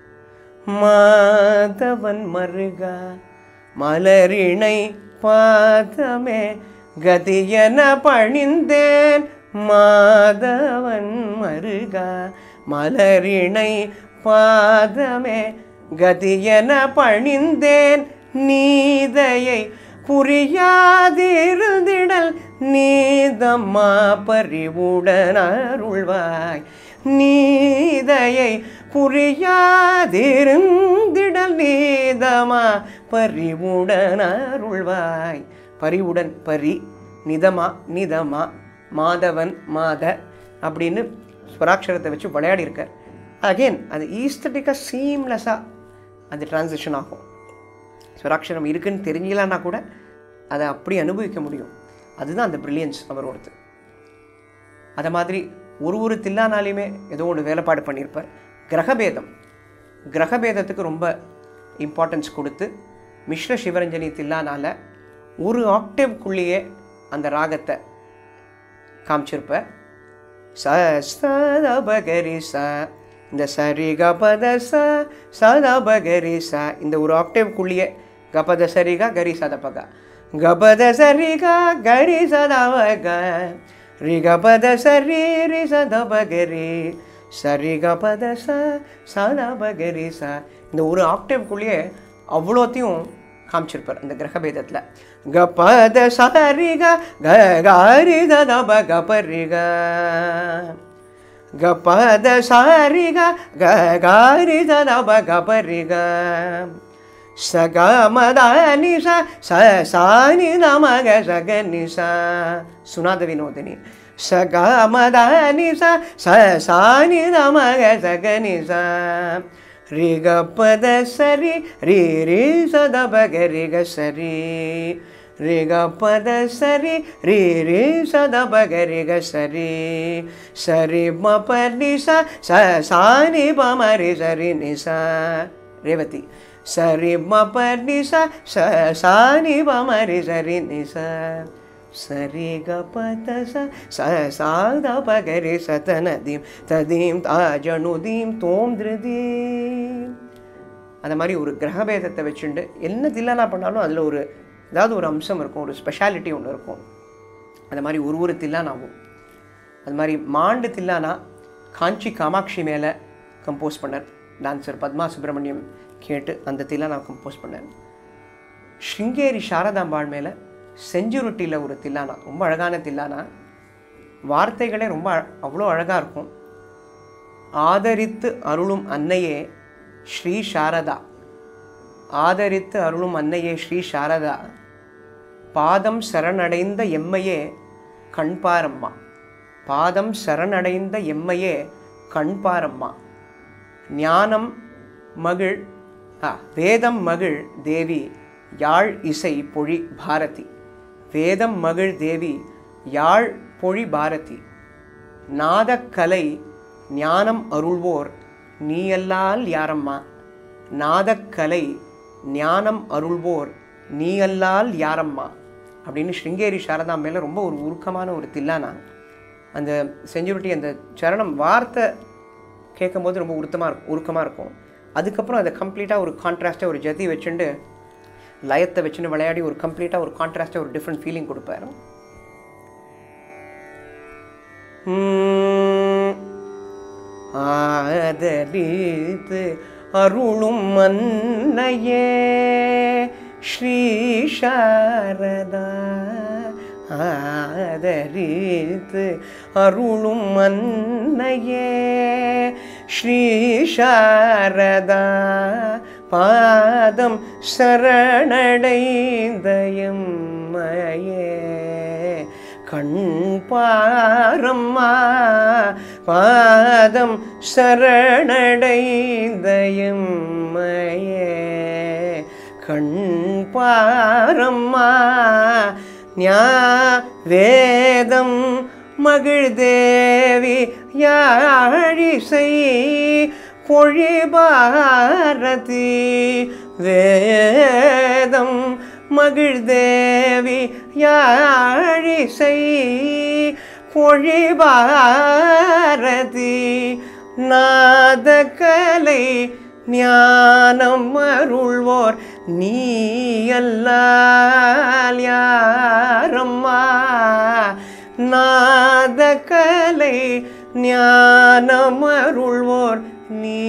மாதவன் மருகா மலரிணை பாதமே கதியன பணிந்தேன் மாதவன் மருகா மலரிணை பாதமே கதியன பணிந்தேன் நீதையை புரியாதிருந்திடல் நீதம்மா பறிவுடன் அருள்வாய் நீதையை புரியாதிருந்திடல் நீதமா பறிவுடன் அருள்வாய் பரிவுடன் பரி நிதமா நிதமா மாதவன் மாத அப்படின்னு ஸ்வராட்சரத்தை வச்சு விளையாடி இருக்கார் அகெயின் அது ஈஸ்தட்டிக்காக சீம்லெஸ்ஸாக அது டிரான்சிஷன் ஆகும் ஸ்வராட்சரம் இருக்குன்னு தெரிஞ்சலான்னா கூட அதை அப்படி அனுபவிக்க முடியும் அதுதான் அந்த ப்ரில்லியன்ஸ் அவரோடது அதை மாதிரி ஒரு ஒரு தில்லானாலையுமே ஏதோ ஒன்று வேலைப்பாடு பண்ணியிருப்பார் கிரகபேதம் கிரகபேதத்துக்கு ரொம்ப இம்பார்ட்டன்ஸ் கொடுத்து மிஸ்ர சிவரஞ்சனி தில்லானால ஒரு ஆக்டேவ்க்குள்ளேயே அந்த ராகத்தை காமிச்சிருப்பார் ச சதபகரி ச இந்த சரி கபத ச சதபகரி ச இந்த ஒரு ஆக்டேவ்க்குள்ளேயே கபத சரிகா கரி சதபகா கபத சரிகா கரி சதபக ரி கபத சரி ரி சதபகரி சரி கபத ச சதபகரி ச இந்த ஒரு ஆக்டேவ்க்குள்ளேயே அவ்வளோத்தையும் காமிச்சிருப்பார் அந்த கிரகபேதத்தில் கபத சரிக க காரி ததப கபரிக ಗಪದ ಸಾರಿಗ ಗ ಗಾರಿ ದಬ ಗಪರಿಗ ಸ ಗ ಮದ ನಿ ಸ ಸ ಸಾನಿ ನಮಗ ಸಗ ನಿ ಸ ಸುನಾದ ವಿನೋದಿನಿ ಸ ಗ ಮದ ನಿ ಸ ಸ ಸಾನಿ ನಮಗ ಸಗ ನಿ ಸ ರಿ ಗ ಪದ ಸರಿ ರಿ ರಿ ಸ ದಬ ಗರಿ ಗ ಸರಿ ರಿ ಗ ಪದ ಸರಿ ರಿ ರಿ ಸದ ಬಗರಿ ಗ ಸರಿ ಸರಿ ಮ ಪ ನಿ ಸ ಸ ಸಾ ನಿ ಪ ಮ ರಿ ಸರಿ ನಿ ಸ ರೇವತಿ ಸರಿ ಮ ಪ ನಿ ಸ ಸ ಸಾ ನಿ ಪ ಮ ರಿ ಸರಿ ನಿ ಸ ಸರಿ ಗ ಪ ತ ಸ ಸ ಸಾ ದ ಪ ಗ ರಿ ಸ ತ ನ ದೀಂ த தீம் தாஜனு தீம் தோம் திருதீம் அந்த மாதிரி ஒரு கிரகபேதத்தை வச்சுண்டு என்ன தில்லானா பண்ணாலும் அதில் ஒரு ஏதாவது ஒரு அம்சம் இருக்கும் ஒரு ஸ்பெஷாலிட்டி ஒன்று இருக்கும் அந்த மாதிரி ஒரு ஒரு தில்லானாவும் அது மாதிரி மாண்டு தில்லானா காஞ்சி காமாட்சி மேலே கம்போஸ் பண்ணார் டான்சர் பத்மா சுப்பிரமணியம் கேட்டு அந்த தில்லானா கம்போஸ் பண்ணார் ஸ்ருங்கேரி சாரதாம்பாள் மேலே செஞ்சுருட்டியில் ஒரு தில்லானா ரொம்ப அழகான தில்லானா வார்த்தைகளே ரொம்ப அழ- அவ்வளோ அழகாக இருக்கும் ஆதரித்து அருளும் அன்னையே ஸ்ரீ சாரதா ஆதரித்து அருளும் அன்னையே ஸ்ரீ சாரதா பாதம் சரணடைந்த எம்மையே கண்பாரம்மா பாதம் சரணடைந்த எம்மையே கண்பாரம்மா ஞானம் மகிழ் ஆ வேதம் மகிழ் தேவி யாழ் இசை பொழி பாரதி வேதம் மகிழ் தேவி யாழ் பொழி பாரதி நாதக்கலை ஞானம் அருள்வோர் நீயல்லால் யாரம்மா நாதக்கலை ஞானம் அருள்வோர் நீயல்லால் யாரம்மா அப்படின்னு ஸ்ருங்கேரி சாரதா மேலே ரொம்ப ஒரு உருக்கமான ஒரு தில்லானா அந்த செஞ்சுருட்டி அந்த சரணம் வார்த்தை கேட்கும்போது ரொம்ப உருத்தமாக இருக்கும் உருக்கமாக இருக்கும் அதுக்கப்புறம் அதை கம்ப்ளீட்டாக ஒரு கான்ட்ராஸ்ட்டாக ஒரு ஜதி வச்சுண்டு லயத்தை வச்சுன்னு விளையாடி ஒரு கம்ப்ளீட்டாக ஒரு கான்ட்ராஸ்ட்டாக ஒரு டிஃப்ரெண்ட் ஃபீலிங் கொடுப்பாரு உம், ஆதரித்து அருளும் மன்னையே ஸ்ரீ சாரதா ஆதரித்து அருளும் மன்னையே ஸ்ரீ சாரதா பாதம் சரணடைந்தயம்மையே கண் பாரம்மா பாதம் சரணடைந்தயம்மையே கண் பாரம்மா ஞா வேதம் மகிழ்தேவி யாழிசை பொழிபாரதி வேதம் மகிழ்தேவி யாழிசை பொழிபாரதி நாதகலை ஞானம் அருள்வோர் நீ அல்லால் யாரம்மா நாதகலை ஞானம் அருள்வோர் நீ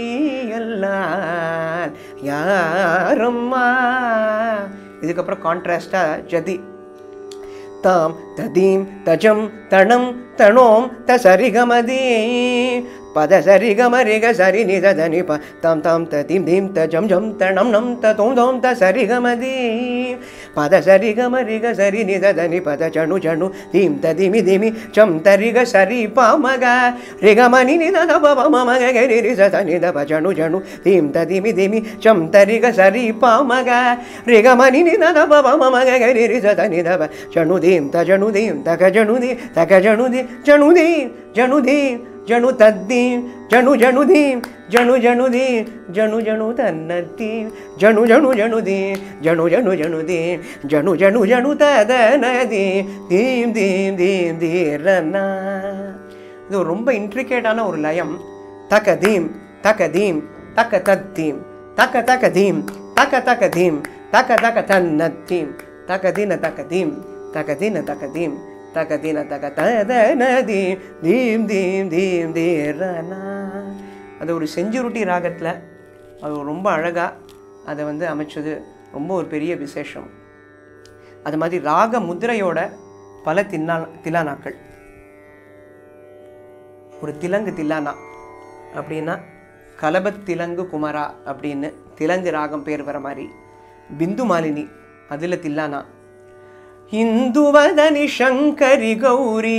அல்லால் யாரம்மா இதுக்கப்புறம் கான்ட்ராஸ்டாக ஜதி தாம் ததீம் தஜம் தணம் தணோம் தசரிகமதி பத சரிகமரிக சரி நிததனி ப தாம் தாம் ததீம் தீம் தஜம் ஜம் தணம் நம் தோம் தோம் தசரிகமதி பத சரிகமரிக சரி நிததனி பத ஜணு ஜணு தீம் ததிமி திமி சம் தரிக சரி பமக ரிகமணி நிதத பப மமக கரி ரிசத நித ஜணு ஜணு தீம் ததிமி திமி சம் தரிக சரி பமக ரிகமணி நிதத பப மமக கரி ரிசத நித ஜணு தீம் த ஜணு தீம் தக ஜணு தி தக ஜணு தி ஜணு தீம் ஜணு தீம் ஜணு தத்தீம் ஜணு ஜணு தீம் ஜணு ஜணு தீம் ஜணு ஜணு தன்னத்தீம் ஜணு ஜணு ஜணு தீம் ஜணு ஜணு ஜணு தீம் ஜணு ஜணு ஜணு ததனதி தீம் தீம் தீம் தீரனா இது ஒரு ரொம்ப இன்ட்ரிகேட்டான ஒரு லயம் தக்க தீம் தக்க தீம் தக்க தத்தீம் தக்க தக்க தீம் தக்க தக்க தீம் தக்க தக்க தன்னத்தீம் தக்க தீன தக்க தீம் தக்க தீன தக்க தீம் தக்க தீன தக்க ததனதி தீம் தீம் தீம் தீரனா அது ஒரு செஞ்சுருட்டி ராகத்தில் அது ரொம்ப அழகாக அதை வந்து அமைச்சது ரொம்ப ஒரு பெரிய விசேஷம் அது மாதிரி ராக முத்திரையோட பல தின்னா தில்லானாக்கள் ஒரு திலங்கு தில்லானா அப்படின்னா கலபத் திலங்கு குமரா அப்படின்னு திலங்கு ராகம் பேர் வர மாதிரி பிந்து மாலினி அதில் தில்லானா இந்துவதனி சங்கரி கௌரி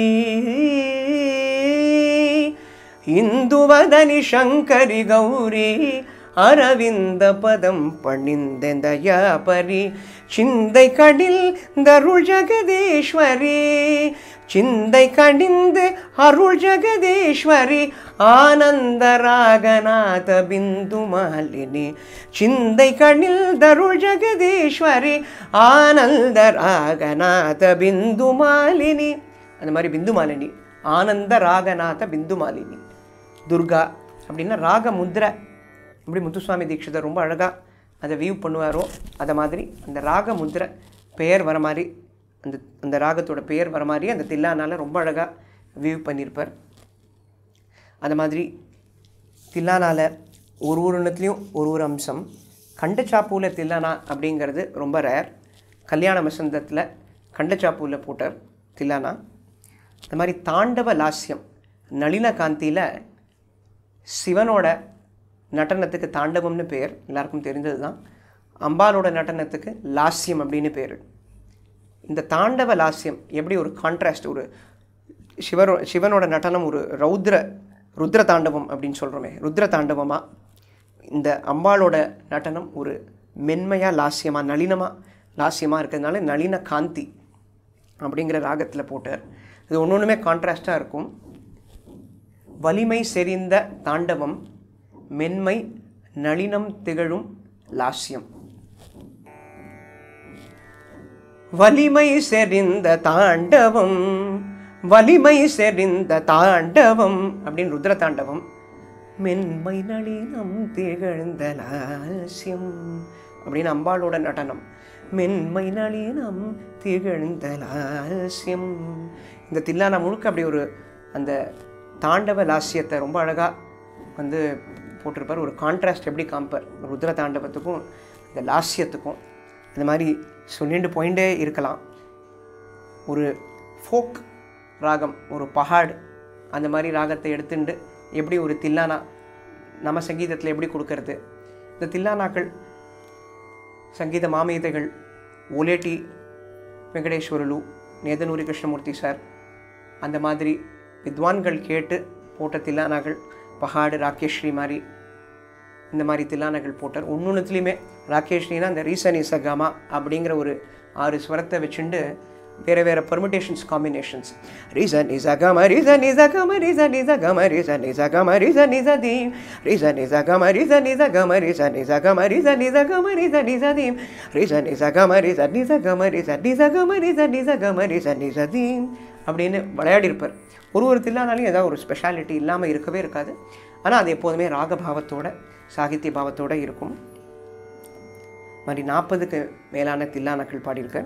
இந்துவதனி சங்கரி கௌரி அரவிந்த பதம் பணிந்தெந்தயா பரி சிந்தை கடில் தருள் ஜெகதீஸ்வரி சிந்தை கடிந்து அருள் ஜெகதீஸ்வரி ஆனந்த ராகநாத பிந்து மாலினி சிந்தை கண்ணில் தருள் ஜெகதீஸ்வரி ஆனந்த ராகநாத பிந்து மாலினி அந்த மாதிரி பிந்து மாலினி ஆனந்த ராகநாத பிந்து மாலினி துர்கா அப்படின்னா ராக முத்ரை எப்படி முத்துசுவாமி தீட்சிதர் ரொம்ப அழகாக அதை வியூ பண்ணுவாரோ அதை மாதிரி அந்த ராக முத்ரை பெயர் வர மாதிரி அந்த அந்த ராகத்தோட பெயர் வர மாதிரி அந்த தில்லானால ரொம்ப அழகாக வியூ பண்ணியிருப்பார் அது மாதிரி தில்லானால ஒரு ஒரு இடத்துலையும் ஒரு ஒரு அம்சம் கண்டச்சாப்பூவில் தில்லானா அப்படிங்கிறது ரொம்ப ரேர் கல்யாண வசந்தத்தில் கண்டச்சாப்பூவில் போட்டார் தில்லானா அது மாதிரி தாண்டவ லாஸ்யம் நளின காந்தியில் சிவனோட நடனத்துக்கு தாண்டவம்னு பேர் எல்லாருக்கும் தெரிந்தது தான் அம்பாலோட நடனத்துக்கு லாஸ்யம் அப்படின்னு பேர் இந்த தாண்டவ லாஸ்யம் எப்படி ஒரு கான்ட்ராஸ்ட் ஒரு சிவரோ சிவனோட நடனம் ஒரு ரௌத்ர ருத்ர தாண்டவம் அப்படின்னு சொல்கிறோமே ருத்ர தாண்டவமாக இந்த அம்பாளோட நடனம் ஒரு மென்மையாக லாஸ்யமாக நளினமாக லாஸ்யமாக இருக்கிறதுனால நளின காந்தி அப்படிங்கிற ராகத்தில் போட்டார் இது ஒன்று ஒன்றுமே கான்ட்ராஸ்ட்டாக இருக்கும் வலிமை செறிந்த தாண்டவம் மென்மை நளினம் திகழும் லாஸ்யம் வலிமை செறிந்த தாண்டவம் வலிமை செறிந்த தாண்டவம் அப்படின்னு ருத்ர தாண்டவம் மென்மை நளினம் திகழ்ந்த லாஸ்யம் அப்படின்னு அம்பாளோட நடனம் மென்மை நளினம் திகழ்ந்த லாஸ்யம் இந்த தில்லானா முழுக்க அப்படி ஒரு அந்த தாண்டவ லாஸ்யத்தை ரொம்ப அழகாக வந்து போட்டிருப்பார் ஒரு கான்ட்ராஸ்ட் எப்படி காம்பர் ருத்ர தாண்டவத்துக்கும் இந்த லாஸ்யத்துக்கும் இந்த மாதிரி சொல்லிட்டு போயிட்டே இருக்கலாம் ஒரு ஃபோக் ராகம் ஒரு பஹாடு அந்த மாதிரி ராகத்தை எடுத்துட்டு எப்படி ஒரு தில்லானா நம்ம சங்கீதத்தில் எப்படி கொடுக்கறது இந்த தில்லானாக்கள் சங்கீத மாமேதைகள் ஓலேட்டி வெங்கடேஸ்வரலு நேதனூரி கிருஷ்ணமூர்த்தி சார் அந்த மாதிரி வித்வான்கள் கேட்டு போட்ட தில்லானாக்கள் பஹாடு ராகேஷ்ரீ மாதிரி இந்த மாதிரி தில்லானங்கள் போட்டார் ஒன்னொன்றுத்துலேயுமே ராகேஷ்னினா அந்த ரீசன் இஸ் கமா அப்படிங்கிற ஒரு ஆறு ஸ்வரத்தை வச்சுண்டு வேறு வேறு பர்மிட்டேஷன்ஸ் காம்பினேஷன்ஸ் ரீசன் இஸ் அகம ரீசன் இஸ் அகம ரீசன் இஸ் அகம ரீசன் இஸ் அகம ரீசன் இஸ் அதீம் ரீசன் இஸ் அகம ரீசன் இஸ் அகம ரீசன் இஸ் அகம ரீசன் இஸ் அகம ரீசன் இஸ் அதீம் ரீசன் இஸ் அகம ரீசன் இஸ் அகம ரீசன் இஸ் அகம ரீசன் இஸ் அகம ரீசன் இஸ் அதீம் அப்படின்னு விளையாடி இருப்பார் ஒரு ஒரு தில்லானாலையும் ஏதாவது ஒரு ஸ்பெஷாலிட்டி இல்லாமல் இருக்கவே இருக்காது ஆனால் அது எப்போதுமே ராகபாவத்தோட சாகித்ய பாவத்தோட இருக்கும் மாதிரி நாற்பதுக்கு மேலான தில்லானாக்கள் பாடியிருக்கேன்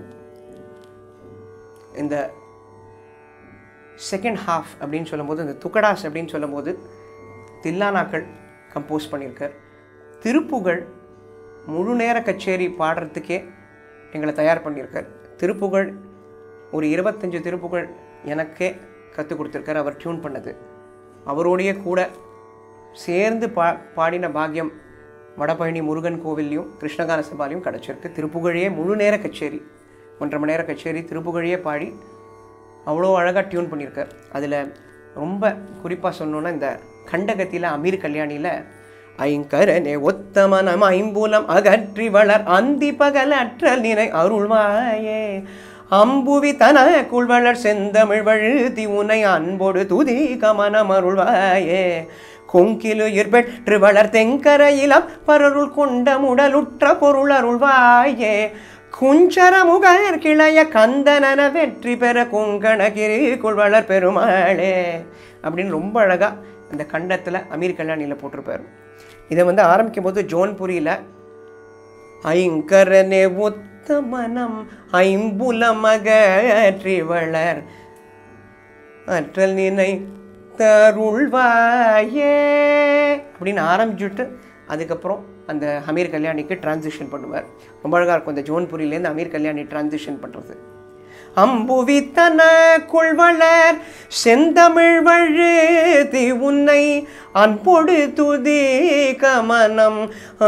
இந்த செகண்ட் ஹாஃப் அப்படின்னு சொல்லும்போது இந்த துக்கடாஸ் அப்படின்னு சொல்லும்போது தில்லானாக்கள் கம்போஸ் பண்ணியிருக்கார் திருப்புகழ் முழு நேர கச்சேரி பாடுறதுக்கே எங்களை தயார் பண்ணியிருக்கார் திருப்புகழ் ஒரு இருபத்தஞ்சு திருப்புகழ் எனக்கே கற்றுக் கொடுத்துருக்கார் அவர் டியூன் பண்ணது அவரோடைய கூட சேர்ந்து பா பாடின பாக்கியம் வடபழனி முருகன் கோவில்லையும் கிருஷ்ணகான சபாலையும் கிடச்சிருக்கு திருப்புகழையே முழு நேர கச்சேரி ஒன்றரை மணி நேர கச்சேரி திருப்புகழையே பாடி அவ்வளோ அழகாக டியூன் பண்ணியிருக்கார் அதில் ரொம்ப குறிப்பாக சொன்னோன்னா இந்த கண்டகத்தியில் அமீர் கல்யாணியில் ஐங்கரனே ஒத்தமனம் ஐம்பூலம் அகற்றி வளர் அந்தி பகல் அற்றல் நினை அருள்வாயே அம்புவி தன குள்வளர் செந்தமிழ் வழுதி உனை அன்போடு துதி கமனம் அருள்வாயே கொங்கிலு பெற்று வளர் தெங்கரையிலம் பரருள் கொண்ட முடலுற்ற பொருள் அருள்வாயே குஞ்சர முகர் கிளைய கந்தனன வெற்றி பெற குங்கணகிரி குள்வளர் பெருமாளே அப்படின்னு ரொம்ப அழகாக இந்த கண்டத்தில் அமீர் கல்யாணியில் போட்டிருப்பார் இதை வந்து ஆரம்பிக்கும் போது ஜோன்புரியில் ஐங்கரனே உத்தமனம் ஐம்புலமகற்றி வளர் அற்றல் நினை தருள்வாயே அப்படின்னு ஆரம்பிச்சுட்டு அதுக்கப்புறம் அந்த அமீர் கல்யாணிக்கு டிரான்சிஷன் பண்ணுவார் ரொம்ப அழகாக இருக்கும் இந்த ஜோன்புரியிலேருந்து அமீர் கல்யாணி டிரான்சிஷன் பண்ணுறது அம்புவித்தன குள்வளர் செந்தமிழ் வழுதி உன்னை அன்பொடு துதி கமனம்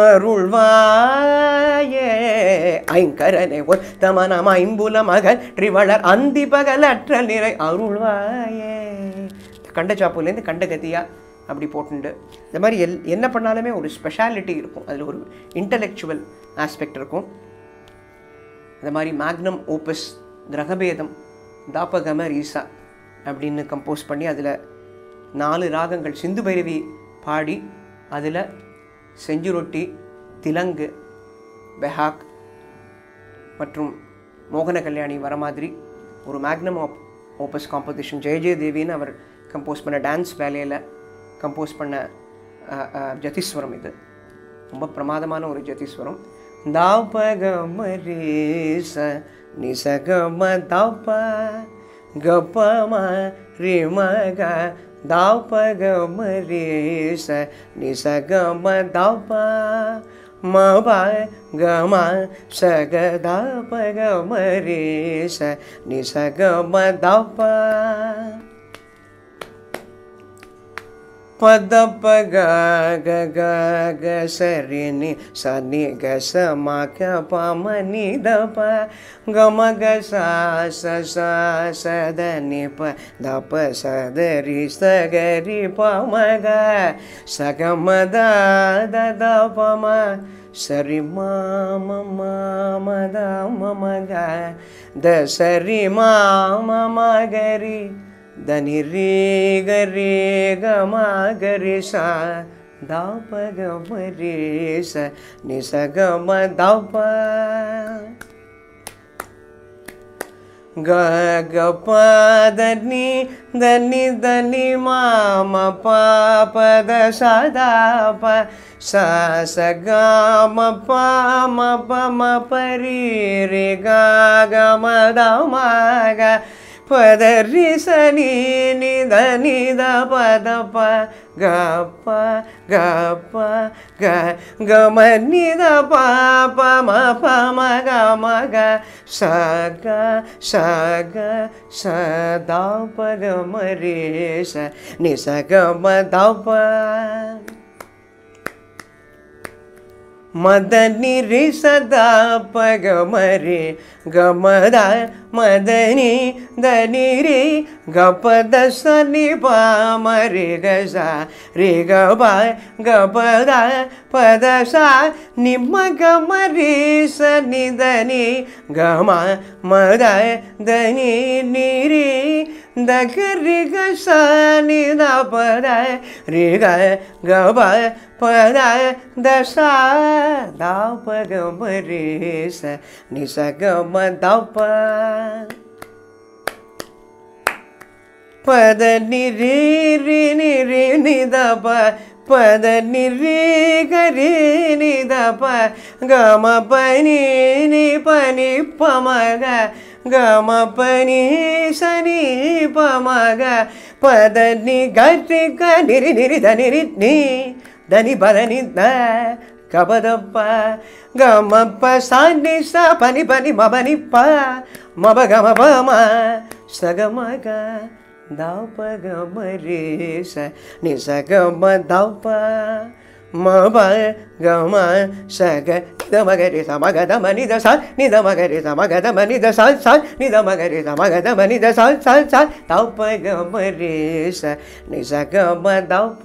அருள்வாயே ஐங்கரனை ஒத்தமனம் ஐம்புலம் அகற்றி வளர் அந்தி பகலற்ற நிறை அருள்வாயே கண்டச்சாப்புலேருந்து கண்டகத்தியா அப்படி போட்டுண்டு இந்த மாதிரி எல் என்ன பண்ணாலுமே ஒரு ஸ்பெஷாலிட்டி இருக்கும் அதில் ஒரு இன்டலெக்சுவல் ஆஸ்பெக்ட் இருக்கும் இந்த மாதிரி மேக்னம் ஓப்பஸ் கிரகபேதம் தாபகம ரீசா அப்படின்னு கம்போஸ் பண்ணி அதில் நாலு ராகங்கள் சிந்து பைரவி பாடி அதில் செஞ்சு ரொட்டி திலங்கு பெஹாக் மற்றும் மோகன கல்யாணி வர மாதிரி ஒரு மேக்னம் ஆப் ஓப்பஸ் காம்போசிஷன் ஜெய ஜெய தேவின்னு அவர் கம்போஸ் பண்ண டான்ஸ் வேலையில் கம்போஸ் பண்ண அஹ், அஹ், ஜதிஸ்வரம் இது ரொம்ப பிரமாதமான ஒரு ஜதிஸ்வரம் தாபகம ரேச நிசகம தாப கபம ரிமக தாபகம ரேச நிசகம தாப மப கம சக தாபகம ரேச நிசகம தாப பத பக க க க சரி நி ச நி க ச ம க ப ம நி த ப க ம க ச ச ச ச த நி ப த ப ச த ரி ச க ரி ப ம க ச க ம த த த ப ம சரி ம ம ம ம த ம ம க த சரி ம ம ம க ரி தனி ரே கரே கமா கரி சா தாப கம ரே ச நிச கம தாப க க ப தனி தனி தனி மாம ப பத சதா ப ச ச க ம ப ம ப ம பரி ரே க க ம த ம க பத ரி ச நீ நி த நி த பத ப க ப க ப க க ம நி த ப ப ம ப ம க ம க ச க ச க ச த ப க ம ரே ச நி ச க ம த ப மதனி ரி சதா பகமரி கமத மதனி தனி ரி கபத சனி பாமரி கச ரி கப கபத பத ச நிம்ம கமரி சனி தனி கம மத தனி நிரி தகரி கச நித பத ரி க கப பத தச தாப ரே ச நிசகம தப பத நிரி ரி நிரி நிதப பத நிரி கரி நிதப கம பனி நி பனி பமக கம பனி சனி பமக பத நி கரி க நிரி நிரி த நிரி நீ దని బదని ద కబదప్ప గమప్ప సాని స పని పని మబని ప మబ గమ పమ సగమగ దాప గమ రే స ని సగమ దాప మబ గమ సగ నిదమగరి సమగద మనిద స నిదమగరి సమగద మనిద స స నిదమగరి సమగద మనిద స స స దాప గమ రే స ని సగమ దాప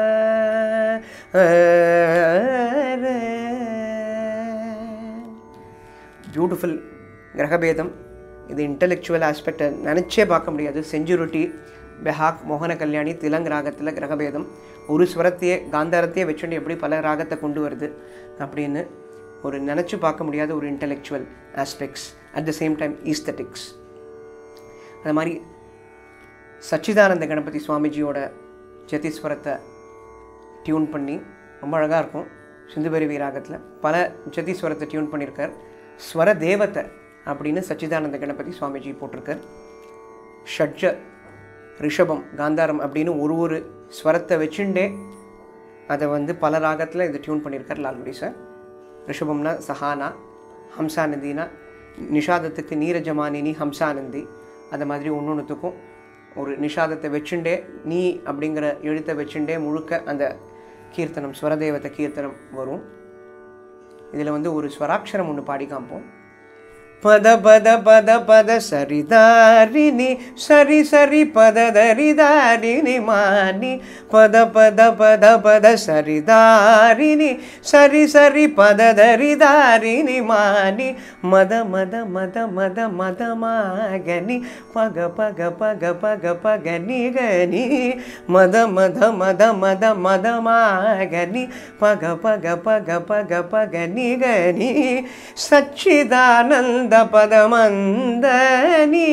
பியூட்டிஃபுல் கிரகபேதம் இது இன்டலெக்சுவல் ஆஸ்பெக்டை நினச்சே பார்க்க முடியாது செஞ்சுருட்டி பெஹாக் மோகன கல்யாணி திலங் ராகத்தில் கிரகபேதம் ஒரு ஸ்வரத்தையே காந்தாரத்தையே வச்சுட்டு எப்படி பல ராகத்தை கொண்டு வருது அப்படின்னு ஒரு நினச்சி பார்க்க முடியாத ஒரு intellectual aspects at the same time aesthetics அது மாதிரி சச்சிதானந்த கணபதி சுவாமிஜியோட ஜதிஸ்வரத்தை டியூன் பண்ணி ரொம்ப அழகாக இருக்கும் சிந்துபெருவி ராகத்தில் பல ஜதிஸ்வரத்தை டியூன் பண்ணியிருக்கார் ஸ்வர தேவத்தை அப்படின்னு சச்சிதானந்த கணபதி சுவாமிஜி போட்டிருக்கார் ஷட்ஜ ரிஷபம் காந்தாரம் அப்படின்னு ஒரு ஒரு ஸ்வரத்தை வச்சுட்டே அதை வந்து பல ராகத்தில் இதை டியூன் பண்ணியிருக்கார் லால்குடி சார் ரிஷபம்னா சஹானா ஹம்சானந்தினா நிஷாதத்துக்கு நீரஜமானினி ஹம்சானந்தி அந்த மாதிரி ஒன்று ஒன்றுத்துக்கும் ஒரு நிஷாதத்தை வச்சுண்டே நீ அப்படிங்கிற எழுத்தை வச்சுண்டே முழுக்க அந்த கீர்த்தனம் ஸ்வரதேவத்தை கீர்த்தனம் வரும் இதில் வந்து ஒரு ஸ்வராட்சரம் ஒன்று பாடி காமிப்போம் பத பத பத பத சரிதாரிணி சரி சரி பத தரிதாரிணி மானி பத பத பத பத சரிதாரிணி சரி சரி பத தரிதாரிணி மானி மத மத மத மத மத மாகனி பக பக பக பக பக நி கனி மத மத மத மத மத மாகனி பக பக பக பக பக நி கனி சச்சிதானந்த பதமந்தனி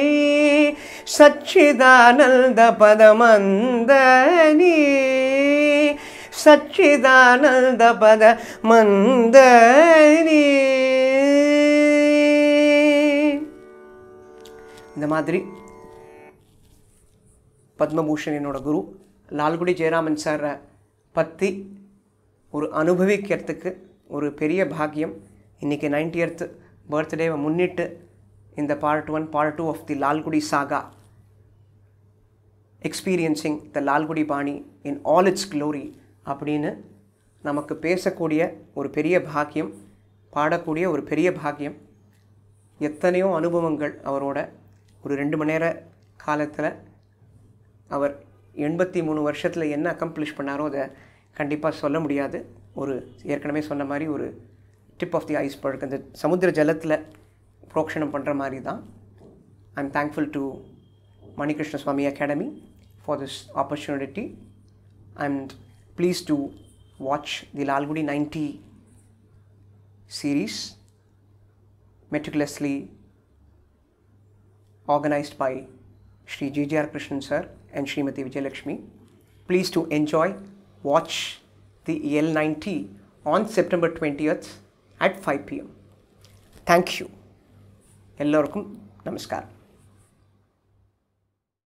சச்சிதானந்த பதமந்தனி சச்சிதானந்த பத மந்தனி இந்த மாதிரி பத்மபூஷன் என்னோட குரு லால்குடி ஜெயராமன் சாரை பற்றி ஒரு அனுபவிக்கிறதுக்கு ஒரு பெரிய பாக்கியம் இன்றைக்கி நைன்டியர்த் பர்த்டேவை முன்னிட்டு இந்த part one part two of the Lalgudi saga experiencing the Lalgudi பாணி இன் ஆல் இட்ஸ் க்ளோரி அப்படின்னு நமக்கு பேசக்கூடிய ஒரு பெரிய பாக்கியம் பாடக்கூடிய ஒரு பெரிய பாக்கியம் எத்தனையோ அனுபவங்கள் அவரோட ஒரு ரெண்டு மணி நேர காலத்தில் அவர் எண்பத்தி மூணு வருஷத்தில் என்ன அக்கம்ப்ளிஷ் பண்ணாரோ அதை கண்டிப்பாக சொல்ல முடியாது ஒரு ஏற்கனவே சொன்ன மாதிரி ஒரு டிப் ஆஃப் தி ஐஸ்பர்க் அந்த சமுத்திர ஜலத்தில் புரோக்ஷணம் பண்ணுற மாதிரி தான் I am thankful to Manikrishna Swami Academy for this opportunity. And please do watch the Lalgudi 90 series meticulously organized by Sri J.J.R. Krishnan sir and Srimati Vijayalakshmi. Please to enjoy, watch the L90 on September 20th at 5 p.m. Thank you. எல்லோருக்கும் நமஸ்காரம்